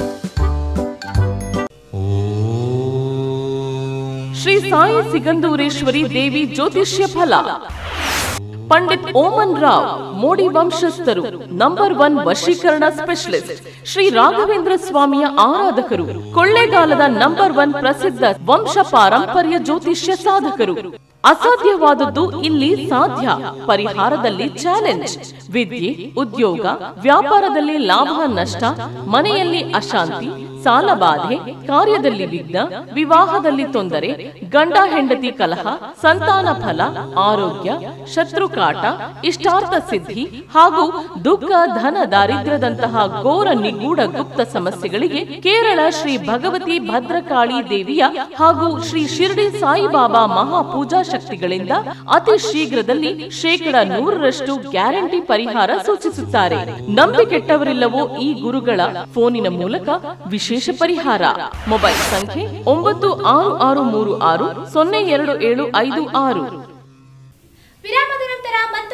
ಶ್ರೀ ಸಾಯಿ ಸಿಗಂದೂರೇಶ್ವರಿ ದೇವಿ ಜ್ಯೋತಿಷ್ಯ ಫಲ ಪಂಡಿತ್ ಓಮನ್ ರಾವ್ ಮೋಡಿ ವಂಶಸ್ಥರು ನಂಬರ್ ಒನ್ ವಶೀಕರಣ ಸ್ಪೆಷಲಿಸ್ಟ್ ಶ್ರೀ ರಾಘವೇಂದ್ರ ಸ್ವಾಮಿಯ ಆರಾಧಕರು ಕೊಳ್ಳೇಗಾಲದ ನಂಬರ್ ಒನ್ ಪ್ರಸಿದ್ಧ ವಂಶ ಪಾರಂಪರ್ಯ ಜ್ಯೋತಿಷ್ಯ ಸಾಧಕರು ಅಸಾಧ್ಯವಾದದ್ದು ಇಲ್ಲಿ ಸಾಧ್ಯ ಪರಿಹಾರದಲ್ಲಿ ಚಾಲೆಂಜ್ ವಿದ್ಯೆ ಉದ್ಯೋಗ ವ್ಯಾಪಾರದಲ್ಲಿ ಲಾಭ ನಷ್ಟ ಮನೆಯಲ್ಲಿ ಅಶಾಂತಿ ಸಾಲ ಬಾಧೆ ಕಾರ್ಯದಲ್ಲಿ ವಿಘ್ನ ವಿವಾಹದಲ್ಲಿ ತೊಂದರೆ ಗಂಡ ಹೆಂಡತಿ ಕಲಹ ಸಂತಾನ ಫಲ ಆರೋಗ್ಯ ಶತ್ರುಕಾಟ ಇಷ್ಟಾರ್ಥ ಸಿದ್ಧಿ ಹಾಗೂ ದುಃಖ ಧನ ದಾರಿದ್ರ್ಯದಂತಹ ಘೋರ ನಿಗೂಢ ಗುಪ್ತ ಸಮಸ್ಯೆಗಳಿಗೆ ಕೇರಳ ಶ್ರೀ ಭಗವತಿ ಭದ್ರಕಾಳಿ ದೇವಿಯ ಹಾಗೂ ಶ್ರೀ ಶಿರಡಿ ಸಾಯಿಬಾಬಾ ಮಹಾಪೂಜಾ ಶಕ್ತಿಗಳಿಂದ ಅತಿ ಶೀಘ್ರದಲ್ಲಿ ಶೇಕಡ ನೂರರಷ್ಟು ಗ್ಯಾರಂಟಿ ಪರಿಹಾರ ಸೂಚಿಸುತ್ತಾರೆ ನಂಬಿಕೆಟ್ಟವರಿಲ್ಲವೋ ಈ ಗುರುಗಳ ಫೋನಿನ ಮೂಲಕ ವಿಶೇಷ ಪರಿಹಾರ ಮೊಬೈಲ್ ಸಂಖ್ಯೆ ಒಂಬತ್ತು ಆರು ಆರು ಮೂರು ಆರು ಸೊನ್ನೆ ಎರಡು ಏಳು ಐದು ಆರು ವಿರಾಮದ ನಂತರ ಮತ್ತೊಮ್ಮೆ ಸಾಚಿ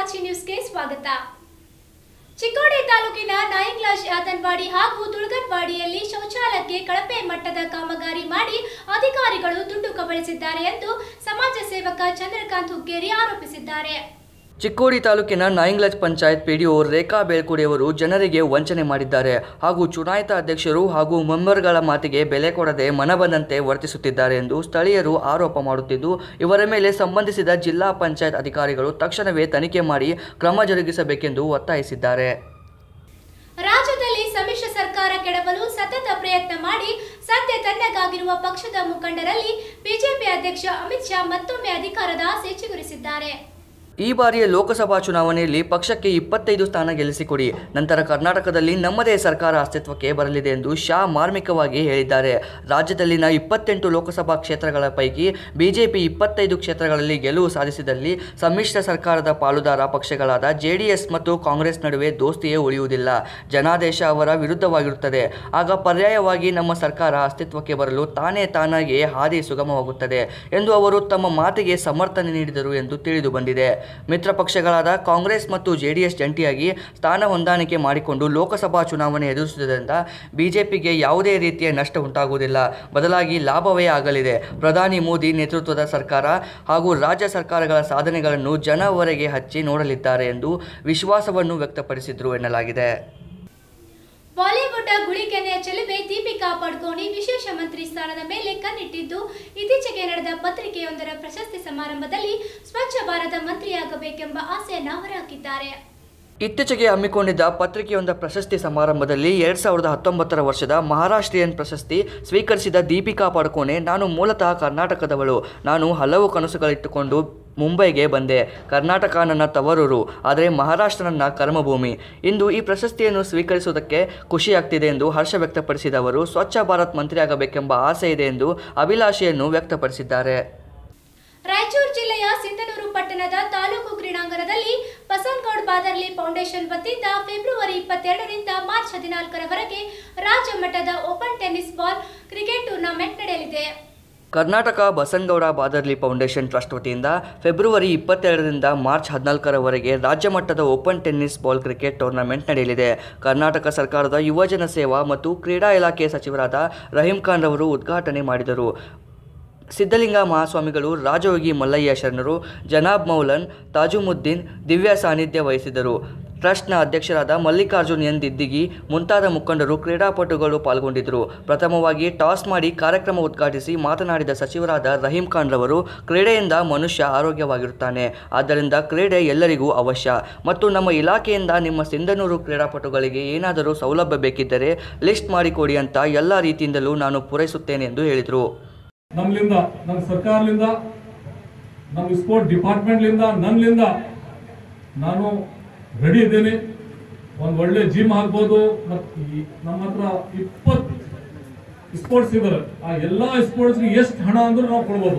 ಸಾಚಿ ನ್ಯೂಸ್ಗೆ ಸ್ವಾಗತ ಚಿಕ್ಕೋಡಿ ತಾಲೂಕಿನ ನಾಯಿಂಗ್ಲಾಶ್ ಯಾತನ್ವಾಡಿ ಹಾಗೂ ತುಳ್ಗನ್ವಾಡಿಯಲ್ಲಿ ಶೌಚಾಲಯಕ್ಕೆ ಕಳಪೆ ಮಟ್ಟದ ಕಾಮಗಾರಿ ಮಾಡಿ ಅಧಿಕಾರಿಗಳು ದುಡ್ಡು ಕಬಳಿಸಿದ್ದಾರೆ ಎಂದು ಸಮಾಜ ಸೇವಕ ಚಂದ್ರಕಾಂತ್ ಹುಕ್ಕೇರಿ ಆರೋಪಿಸಿದ್ದಾರೆ ಚಿಕ್ಕೋಡಿ ತಾಲೂಕಿನ ನಾಯಿಂಗ್ಲಜ್ ಪಂಚಾಯತ್ ಪಿಡಿಒ ರೇಖಾ ಬೇಳ್ಕುಡಿಯವರು ಜನರಿಗೆ ವಂಚನೆ ಮಾಡಿದ್ದಾರೆ ಹಾಗೂ ಚುನಾಯಿತ ಅಧ್ಯಕ್ಷರು ಹಾಗೂ ಮೆಂಬರ್ಗಳ ಮಾತಿಗೆ ಬೆಲೆ ಕೊಡದೆ ಮನಬಂದಂತೆ ವರ್ತಿಸುತ್ತಿದ್ದಾರೆ ಎಂದು ಸ್ಥಳೀಯರು ಆರೋಪ ಮಾಡುತ್ತಿದ್ದು ಇವರ ಮೇಲೆ ಸಂಬಂಧಿಸಿದ ಜಿಲ್ಲಾ ಪಂಚಾಯತ್ ಅಧಿಕಾರಿಗಳು ತಕ್ಷಣವೇ ತನಿಖೆ ಮಾಡಿ ಕ್ರಮ ಜರುಗಿಸಬೇಕೆಂದು ಒತ್ತಾಯಿಸಿದ್ದಾರೆ ರಾಜ್ಯದಲ್ಲಿ ಸಮ್ಮಿಶ್ರ ಸರ್ಕಾರ ಕೆಡವಲು ಸತತ ಪ್ರಯತ್ನ ಮಾಡಿ ಸದ್ಯ ತನ್ನಗಾಗಿರುವ ಪಕ್ಷದ ಮುಖಂಡರಲ್ಲಿ ಬಿಜೆಪಿ ಅಧ್ಯಕ್ಷ ಅಮಿತ್ ಶಾ ಮತ್ತೊಮ್ಮೆ ಅಧಿಕಾರದ ಆಸೆ ಚಿಗುರಿಸಿದ್ದಾರೆ ಈ ಬಾರಿಯ ಲೋಕಸಭಾ ಚುನಾವಣೆಯಲ್ಲಿ ಪಕ್ಷಕ್ಕೆ ಇಪ್ಪತ್ತೈದು ಸ್ಥಾನ ಗೆಲ್ಲಿಸಿಕೊಡಿ ನಂತರ ಕರ್ನಾಟಕದಲ್ಲಿ ನಮ್ಮದೇ ಸರ್ಕಾರ ಅಸ್ತಿತ್ವಕ್ಕೆ ಬರಲಿದೆ ಎಂದು ಶಾ ಮಾರ್ಮಿಕವಾಗಿ ಹೇಳಿದ್ದಾರೆ ರಾಜ್ಯದಲ್ಲಿನ ಇಪ್ಪತ್ತೆಂಟು ಲೋಕಸಭಾ ಕ್ಷೇತ್ರಗಳ ಪೈಕಿ ಬಿಜೆಪಿ ಇಪ್ಪತ್ತೈದು ಕ್ಷೇತ್ರಗಳಲ್ಲಿ ಗೆಲುವು ಸಾಧಿಸಿದಲ್ಲಿ ಸಮ್ಮಿಶ್ರ ಸರ್ಕಾರದ ಪಾಲುದಾರ ಪಕ್ಷಗಳಾದ ಜೆಡಿಎಸ್ ಮತ್ತು ಕಾಂಗ್ರೆಸ್ ನಡುವೆ ದೋಸ್ತಿಯೇ ಉಳಿಯುವುದಿಲ್ಲ ಜನಾದೇಶ ಅವರ ವಿರುದ್ಧವಾಗಿರುತ್ತದೆ ಆಗ ಪರ್ಯಾಯವಾಗಿ ನಮ್ಮ ಸರ್ಕಾರ ಅಸ್ತಿತ್ವಕ್ಕೆ ಬರಲು ತಾನೇ ತಾನಾಗಿಯೇ ಹಾದಿ ಸುಗಮವಾಗುತ್ತದೆ ಎಂದು ಅವರು ತಮ್ಮ ಮಾತಿಗೆ ಸಮರ್ಥನೆ ನೀಡಿದರು ಎಂದು ತಿಳಿದು ಬಂದಿದೆ ಮಿತ್ರ ಪಕ್ಷಗಳಾದ ಕಾಂಗ್ರೆಸ್ ಮತ್ತು ಜೆಡಿಎಸ್ ಜಂಟಿಯಾಗಿ ಸ್ಥಾನ ಹೊಂದಾಣಿಕೆ ಮಾಡಿಕೊಂಡು ಲೋಕಸಭಾ ಚುನಾವಣೆ ಎದುರಿಸುವುದರಿಂದ ಬಿಜೆಪಿಗೆ ಯಾವುದೇ ರೀತಿಯ ನಷ್ಟ ಉಂಟಾಗುವುದಿಲ್ಲ ಬದಲಾಗಿ ಲಾಭವೇ ಆಗಲಿದೆ ಪ್ರಧಾನಿ ಮೋದಿ ನೇತೃತ್ವದ ಸರ್ಕಾರ ಹಾಗೂ ರಾಜ್ಯ ಸರ್ಕಾರಗಳ ಸಾಧನೆಗಳನ್ನು ಜನವರೆಗೆ ಹಚ್ಚಿ ನೋಡಲಿದ್ದಾರೆ ಎಂದು ವಿಶ್ವಾಸವನ್ನು ವ್ಯಕ್ತಪಡಿಸಿದರು ಎನ್ನಲಾಗಿದೆ ಬಾಲಿವುಡ್ ಗುಳಿಕೆನೆಯ ಚೆಲುವೆ ದೀಪಿಕಾ ಪಡ್ಕೋಣಿ ವಿಶೇಷ ಮಂತ್ರಿ ಸ್ಥಾನದ ಮೇಲೆ ಕಣ್ಣಿಟ್ಟಿದ್ದು ಇತ್ತೀಚೆಗೆ ನಡೆದ ಪತ್ರಿಕೆಯೊಂದರ ಪ್ರಶಸ್ತಿ ಸಮಾರಂಭದಲ್ಲಿ ಸ್ವಚ್ಛ ಭಾರತ ಮಂತ್ರಿಯಾಗಬೇಕೆಂಬ ಆಸೆಯನ್ನ ಹೊರಹಾಕಿದ್ದಾರೆ ಇತ್ತೀಚೆಗೆ ಹಮ್ಮಿಕೊಂಡಿದ್ದ ಪತ್ರಿಕೆಯೊಂದ ಪ್ರಶಸ್ತಿ ಸಮಾರಂಭದಲ್ಲಿ ಎರಡ್ ಸಾವಿರದ ಹತ್ತೊಂಬತ್ತರ ವರ್ಷದ ಮಹಾರಾಷ್ಟ್ರೀಯನ್ ಪ್ರಶಸ್ತಿ ಸ್ವೀಕರಿಸಿದ ದೀಪಿಕಾ ಪಡ್ಕೋಣೆ ನಾನು ಮೂಲತಃ ಕರ್ನಾಟಕದವಳು ನಾನು ಹಲವು ಕನಸುಗಳಿಟ್ಟುಕೊಂಡು ಮುಂಬೈಗೆ ಬಂದೆ ಕರ್ನಾಟಕ ನನ್ನ ತವರೂರು ಆದರೆ ಮಹಾರಾಷ್ಟ್ರ ನನ್ನ ಕರ್ಮಭೂಮಿ ಇಂದು ಈ ಪ್ರಶಸ್ತಿಯನ್ನು ಸ್ವೀಕರಿಸುವುದಕ್ಕೆ ಖುಷಿಯಾಗ್ತಿದೆ ಎಂದು ಹರ್ಷ ವ್ಯಕ್ತಪಡಿಸಿದ ಅವರು ಸ್ವಚ್ಛ ಭಾರತ್ ಮಂತ್ರಿಯಾಗಬೇಕೆಂಬ ಆಸೆ ಇದೆ ಎಂದು ಅಭಿಲಾಷೆಯನ್ನು ವ್ಯಕ್ತಪಡಿಸಿದ್ದಾರೆ ರಾಯಚೂರು ಜಿಲ್ಲೆಯ ಸಿಂಧನೂರು ಪಟ್ಟಣದ ತಾಲೂಕು ಕ್ರೀಡಾಂಗಣದಲ್ಲಿ ಬಸವನಗೌಡ ಬಾದರ್ಲಿ ಫೌಂಡೇಶನ್ ವತಿಯಿಂದ ಫೆಬ್ರವರಿ ಇಪ್ಪತ್ತೆರಡರಿಂದ ಮಾರ್ಚ್ ಹದಿನಾಲ್ಕರವರೆಗೆ ರಾಜ್ಯ ಮಟ್ಟದ open tennis ball cricket tournament ನಡೆಯಲಿದೆ ಕರ್ನಾಟಕ ಬಸನಗೌಡ ಬಾದರ್ಲಿ ಫೌಂಡೇಶನ್ ಟ್ರಸ್ಟ್ ವತಿಯಿಂದ ಫೆಬ್ರವರಿ ಇಪ್ಪತ್ತೆರಡರಿಂದ ಮಾರ್ಚ್ ಹದಿನಾಲ್ಕರವರೆಗೆ ರಾಜ್ಯ ಮಟ್ಟದ open tennis ball cricket tournament ನಡೆಯಲಿದೆ ಕರ್ನಾಟಕ ಸರ್ಕಾರದ ಯುವಜನ ಸೇವಾ ಮತ್ತು ಕ್ರೀಡಾ ಇಲಾಖೆ ಸಚಿವರಾದ ರಹೀಂ ಖಾನ್ ರವರು ಉದ್ಘಾಟನೆ ಮಾಡಿದರು ಸಿದ್ಧಲಿಂಗ ಮಹಾಸ್ವಾಮಿಗಳು ರಾಜಯೋಗಿ ಮಲ್ಲಯ್ಯ ಶರಣರು ಜನಾಬ್ ಮೌಲನ್ ತಾಜುಮುದ್ದೀನ್ ದಿವ್ಯ ಸಾನ್ನಿಧ್ಯ ವಹಿಸಿದರು ಟ್ರಸ್ಟ್ನ ಅಧ್ಯಕ್ಷರಾದ ಮಲ್ಲಿಕಾರ್ಜುನ್ ಎನ್ ದಿದ್ದಿಗಿ ಮುಂತಾದ ಮುಖಂಡರು ಕ್ರೀಡಾಪಟುಗಳು ಪಾಲ್ಗೊಂಡಿದ್ದರು ಪ್ರಥಮವಾಗಿ ಟಾಸ್ ಮಾಡಿ ಕಾರ್ಯಕ್ರಮ ಉದ್ಘಾಟಿಸಿ ಮಾತನಾಡಿದ ಸಚಿವರಾದ ರಹೀಂ ಖಾನ್ ರವರು ಕ್ರೀಡೆಯಿಂದ ಮನುಷ್ಯ ಆರೋಗ್ಯವಾಗಿರುತ್ತಾನೆ ಆದ್ದರಿಂದ ಕ್ರೀಡೆ ಎಲ್ಲರಿಗೂ ಅವಶ್ಯ ಮತ್ತು ನಮ್ಮ ಇಲಾಖೆಯಿಂದ ನಿಮ್ಮ ಸಿಂಧನೂರು ಕ್ರೀಡಾಪಟುಗಳಿಗೆ ಏನಾದರೂ ಸೌಲಭ್ಯ ಬೇಕಿದ್ದರೆ ಲಿಸ್ಟ್ ಮಾಡಿಕೊಡಿ ಅಂತ ಎಲ್ಲ ರೀತಿಯಿಂದಲೂ ನಾನು ಪೂರೈಸುತ್ತೇನೆ ಎಂದು ಹೇಳಿದರು ನಮ್ಲಿಂದ ನಮ್ಮ ಸರ್ಕಾರದಿಂದ ನಮ್ಮ ಸ್ಪೋರ್ಟ್ ಡಿಪಾರ್ಟ್ಮೆಂಟ್ಲಿಂದ ನನ್ನಿಂದ ನಾನು ರೆಡಿ ಇದ್ದೇನೆ ಒಂದು ಒಳ್ಳೆ ಜಿಮ್ ಹಾಕ್ಬೋದು ಮತ್ತು ನಮ್ಮ ಹತ್ರ ಇಪ್ಪತ್ತು ಸ್ಪೋರ್ಟ್ಸ್ ಇದ್ದಾರೆ ಆ ಎಲ್ಲ ಸ್ಪೋರ್ಟ್ಸ್ಗೆ ಎಷ್ಟು ಹಣ ಅಂದ್ರೂ ನಾವು ಕೊಡ್ಬೋದು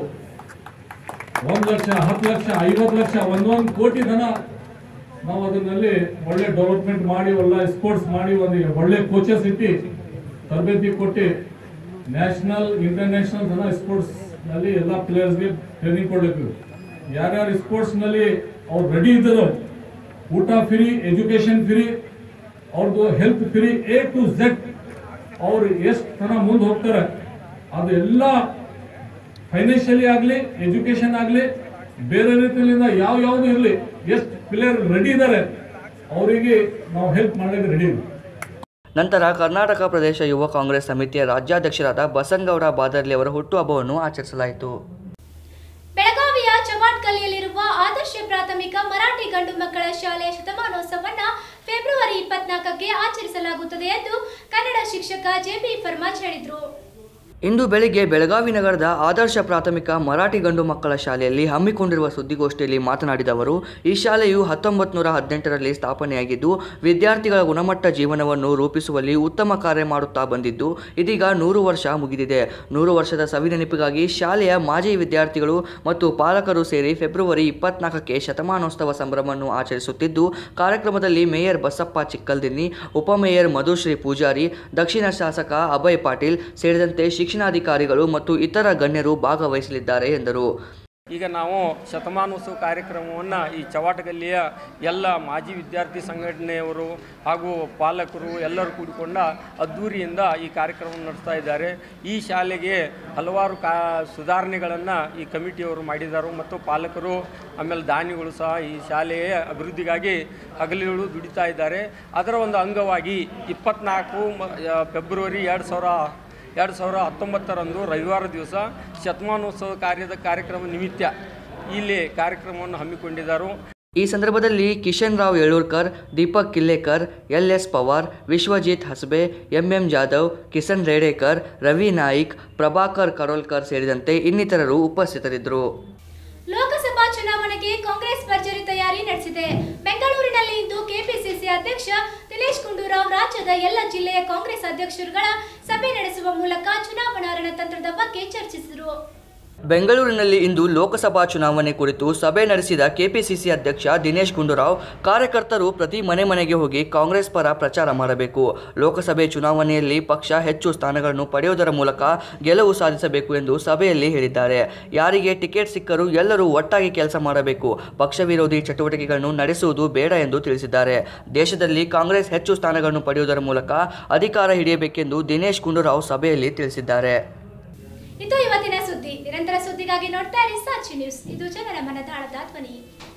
ಒಂದು ಲಕ್ಷ ಹತ್ತು ಲಕ್ಷ ಐವತ್ತು ಲಕ್ಷ ಒಂದೊಂದು ಕೋಟಿ ಧನ ನಾವು ಅದನ್ನಲ್ಲಿ ಒಳ್ಳೆ ಡೆವಲಪ್ಮೆಂಟ್ ಮಾಡಿ ಒಳ್ಳೆ ಸ್ಪೋರ್ಟ್ಸ್ ಮಾಡಿ ಒಂದು ಒಳ್ಳೆ ಕೋಚಸ್ ಇಟ್ಟು ತರಬೇತಿ ಕೊಟ್ಟು ನ್ಯಾಷನಲ್ ಇಂಟರ್ನ್ಯಾಷನಲ್ ಜನ ಸ್ಪೋರ್ಟ್ಸ್ ನಲ್ಲಿ ಎಲ್ಲ ಪ್ಲೇಯರ್ಸ್ಗೆ ಟ್ರೈನಿಂಗ್ ಕೊಡಬೇಕು ಯಾರ್ಯಾರು ಸ್ಪೋರ್ಟ್ಸ್ ನಲ್ಲಿ ಅವ್ರು ರೆಡಿ ಇದ್ದಾರೋ ಊಟ ಫ್ರೀ ಎಜುಕೇಶನ್ ಫ್ರೀ ಅವ್ರದ್ದು health free A to Z ಅವ್ರು ಎಷ್ಟು ತನ ಮುಂದೆ ಹೋಗ್ತಾರೆ ಅದು ಎಲ್ಲ ಫೈನಾನ್ಷಿಯಲಿ ಆಗಲಿ ಎಜುಕೇಶನ್ ಆಗಲಿ ಬೇರೆ ರೀತಿಯಿಂದ ಯಾವ ಯಾವುದು ಇರಲಿ ಎಷ್ಟು ಪ್ಲೇಯರ್ ರೆಡಿ ಇದ್ದಾರೆ ಅವರಿಗೆ ನಾವು ಹೆಲ್ಪ್ ಮಾಡಲಿಕ್ಕೆ ರೆಡಿ ಇದ್ದೀವಿ ನಂತರ ಕರ್ನಾಟಕ ಪ್ರದೇಶ ಯುವ ಕಾಂಗ್ರೆಸ್ ಸಮಿತಿಯ ರಾಜ್ಯಾಧ್ಯಕ್ಷರಾದ ಬಸನಗೌಡ ಬಾದರ್ಲಿ ಅವರ ಹುಟ್ಟುಹಬ್ಬವನ್ನು ಆಚರಿಸಲಾಯಿತು ಬೆಳಗಾವಿಯ ಚವಾಟ್ಕಲ್ಲಿಯಲ್ಲಿರುವ ಆದರ್ಶ ಪ್ರಾಥಮಿಕ ಮರಾಠಿ ಗಂಡು ಮಕ್ಕಳ ಶಾಲೆಯ ಶತಮಾನೋತ್ಸವವನ್ನು ಫೆಬ್ರವರಿ ಇಪ್ಪತ್ನಾಲ್ಕಕ್ಕೆ ಆಚರಿಸಲಾಗುತ್ತದೆ ಎಂದು ಕನ್ನಡ ಶಿಕ್ಷಕ ಜೆಬಿ ಫರ್ಮಾಜ್ ಹೇಳಿದರು ಇಂದು ಬೆಳಿಗ್ಗೆ ಬೆಳಗಾವಿ ನಗರದ ಆದರ್ಶ ಪ್ರಾಥಮಿಕ ಮರಾಠಿ ಗಂಡು ಮಕ್ಕಳ ಶಾಲೆಯಲ್ಲಿ ಹಮ್ಮಿಕೊಂಡಿರುವ ಸುದ್ದಿಗೋಷ್ಠಿಯಲ್ಲಿ ಮಾತನಾಡಿದ ಅವರು ಈ ಶಾಲೆಯು ಹತ್ತೊಂಬತ್ತು ನೂರ ಹದಿನೆಂಟರಲ್ಲಿ ಸ್ಥಾಪನೆಯಾಗಿದ್ದು ವಿದ್ಯಾರ್ಥಿಗಳ ಗುಣಮಟ್ಟ ಜೀವನವನ್ನು ರೂಪಿಸುವಲ್ಲಿ ಉತ್ತಮ ಕಾರ್ಯ ಮಾಡುತ್ತಾ ಬಂದಿದ್ದು ಇದೀಗ ನೂರು ವರ್ಷ ಮುಗಿದಿದೆ ನೂರು ವರ್ಷದ ಸವಿನೆನಪಿಗಾಗಿ ಶಾಲೆಯ ಮಾಜಿ ವಿದ್ಯಾರ್ಥಿಗಳು ಮತ್ತು ಪಾಲಕರು ಸೇರಿ ಫೆಬ್ರವರಿ ಇಪ್ಪತ್ನಾಲ್ಕಕ್ಕೆ ಶತಮಾನೋತ್ಸವ ಸಂಭ್ರಮವನ್ನು ಆಚರಿಸುತ್ತಿದ್ದು ಕಾರ್ಯಕ್ರಮದಲ್ಲಿ ಮೇಯರ್ ಬಸಪ್ಪ ಚಿಕ್ಕಲ್ದಿನ್ನಿ ಉಪಮೇಯರ್ ಮಧುಶ್ರೀ ಪೂಜಾರಿ ದಕ್ಷಿಣ ಶಾಸಕ ಅಭಯ್ ಪಾಟೀಲ್ ಸೇರಿದಂತೆ ಶಿಕ್ಷಣಾಧಿಕಾರಿಗಳು ಮತ್ತು ಇತರ ಗಣ್ಯರು ಭಾಗವಹಿಸಲಿದ್ದಾರೆ ಎಂದರು ಈಗ ನಾವು ಶತಮಾನೋತ್ಸವ ಕಾರ್ಯಕ್ರಮವನ್ನು ಈ ಚವಾಟಗಲ್ಲಿಯ ಎಲ್ಲ ಮಾಜಿ ವಿದ್ಯಾರ್ಥಿ ಸಂಘಟನೆಯವರು ಹಾಗೂ ಪಾಲಕರು ಎಲ್ಲರೂ ಕೂಡಿಕೊಂಡ ಅದ್ಧೂರಿಯಿಂದ ಈ ಕಾರ್ಯಕ್ರಮವನ್ನು ನಡೆಸ್ತಾ ಇದ್ದಾರೆ ಈ ಶಾಲೆಗೆ ಹಲವಾರು ಕಾ ಸುಧಾರಣೆಗಳನ್ನು ಈ ಕಮಿಟಿಯವರು ಮಾಡಿದ್ದಾರೆ ಮತ್ತು ಪಾಲಕರು ಆಮೇಲೆ ದಾನಿಗಳು ಸಹ ಈ ಶಾಲೆಯ ಅಭಿವೃದ್ಧಿಗಾಗಿ ಹಗಲಿರುಳು ದುಡಿತಾ ಇದ್ದಾರೆ ಅದರ ಒಂದು ಅಂಗವಾಗಿ ಇಪ್ಪತ್ನಾಲ್ಕು ಮ- ಆ, ಫೆಬ್ರವರಿ ಎರಡು ಸಾವಿರ ಎರಡು ಸಾವಿರ ಹತ್ತೊಂಬತ್ತರಂದು ರವಿವಾರ ದಿವಸ ಶತಮಾನೋತ್ಸವ ಕಾರ್ಯದ ಕಾರ್ಯಕ್ರಮ ನಿಮಿತ್ತ ಇಲ್ಲಿ ಕಾರ್ಯಕ್ರಮವನ್ನು ಹಮ್ಮಿಕೊಂಡಿದ್ದರು ಈ ಸಂದರ್ಭದಲ್ಲಿ Kishan Rao Yalurkar Deepak Killekar L S Pawar Vishwajit Hasbe M M Jadhav Kisan Redekar Ravi Naik Prabhakar Karolkar ಸೇರಿದಂತೆ ಇನ್ನಿತರರು ಉಪಸ್ಥಿತರಿದ್ದರು ಲೋಕಸಭಾ ಚುನಾವಣೆಗೆ ಕಾಂಗ್ರೆಸ್ ಭರ್ಜರಿ ತಯಾರಿ ನಡೆಸಿದೆ ಬೆಂಗಳೂರಿನಲ್ಲಿ ಇಂದು ಕೆಪಿಸಿಸಿ ಅಧ್ಯಕ್ಷ ದಿನೇಶ್ ಗುಂಡೂರಾವ್ ರಾಜ್ಯದ ಎಲ್ಲ ಜಿಲ್ಲೆಯ ಕಾಂಗ್ರೆಸ್ ಅಧ್ಯಕ್ಷರುಗಳ ಸಭೆ ನಡೆಸುವ ಮೂಲಕ ಚುನಾವಣಾ ರಣತಂತ್ರದ ಬಗ್ಗೆ ಚರ್ಚಿಸಿದರು ಬೆಂಗಳೂರಿನಲ್ಲಿ ಇಂದು ಲೋಕಸಭಾ ಚುನಾವಣೆ ಕುರಿತು ಸಭೆ ನಡೆಸಿದ ಕೆಪಿಸಿಸಿ ಅಧ್ಯಕ್ಷ ದಿನೇಶ್ ಗುಂಡೂರಾವ್ ಕಾರ್ಯಕರ್ತರು ಪ್ರತಿ ಮನೆ ಮನೆಗೆ ಹೋಗಿ ಕಾಂಗ್ರೆಸ್ ಪರ ಪ್ರಚಾರ ಮಾಡಬೇಕು ಲೋಕಸಭೆ ಚುನಾವಣೆಯಲ್ಲಿ ಪಕ್ಷ ಹೆಚ್ಚು ಸ್ಥಾನಗಳನ್ನು ಪಡೆಯುವುದರ ಮೂಲಕ ಗೆಲುವು ಸಾಧಿಸಬೇಕು ಎಂದು ಸಭೆಯಲ್ಲಿ ಹೇಳಿದ್ದಾರೆ ಯಾರಿಗೆ ಟಿಕೆಟ್ ಸಿಕ್ಕರೂ ಎಲ್ಲರೂ ಒಟ್ಟಾಗಿ ಕೆಲಸ ಮಾಡಬೇಕು ಪಕ್ಷ ವಿರೋಧಿ ಚಟುವಟಿಕೆಗಳನ್ನು ನಡೆಸುವುದು ಬೇಡ ಎಂದು ತಿಳಿಸಿದ್ದಾರೆ ದೇಶದಲ್ಲಿ ಕಾಂಗ್ರೆಸ್ ಹೆಚ್ಚು ಸ್ಥಾನಗಳನ್ನು ಪಡೆಯುವುದರ ಮೂಲಕ ಅಧಿಕಾರ ಹಿಡಿಯಬೇಕೆಂದು ದಿನೇಶ್ ಗುಂಡೂರಾವ್ ಸಭೆಯಲ್ಲಿ ತಿಳಿಸಿದ್ದಾರೆ ಇದು ಇವತ್ತಿನ ಸುದ್ದಿ ನಿರಂತರ ಸುದ್ದಿಗಾಗಿ ನೋಡ್ತಾ ಇರಿ ಸಾಕ್ಷಿ ನ್ಯೂಸ್ ಇದು ಜನರ ಮನದಾಳದ ಧ್ವನಿ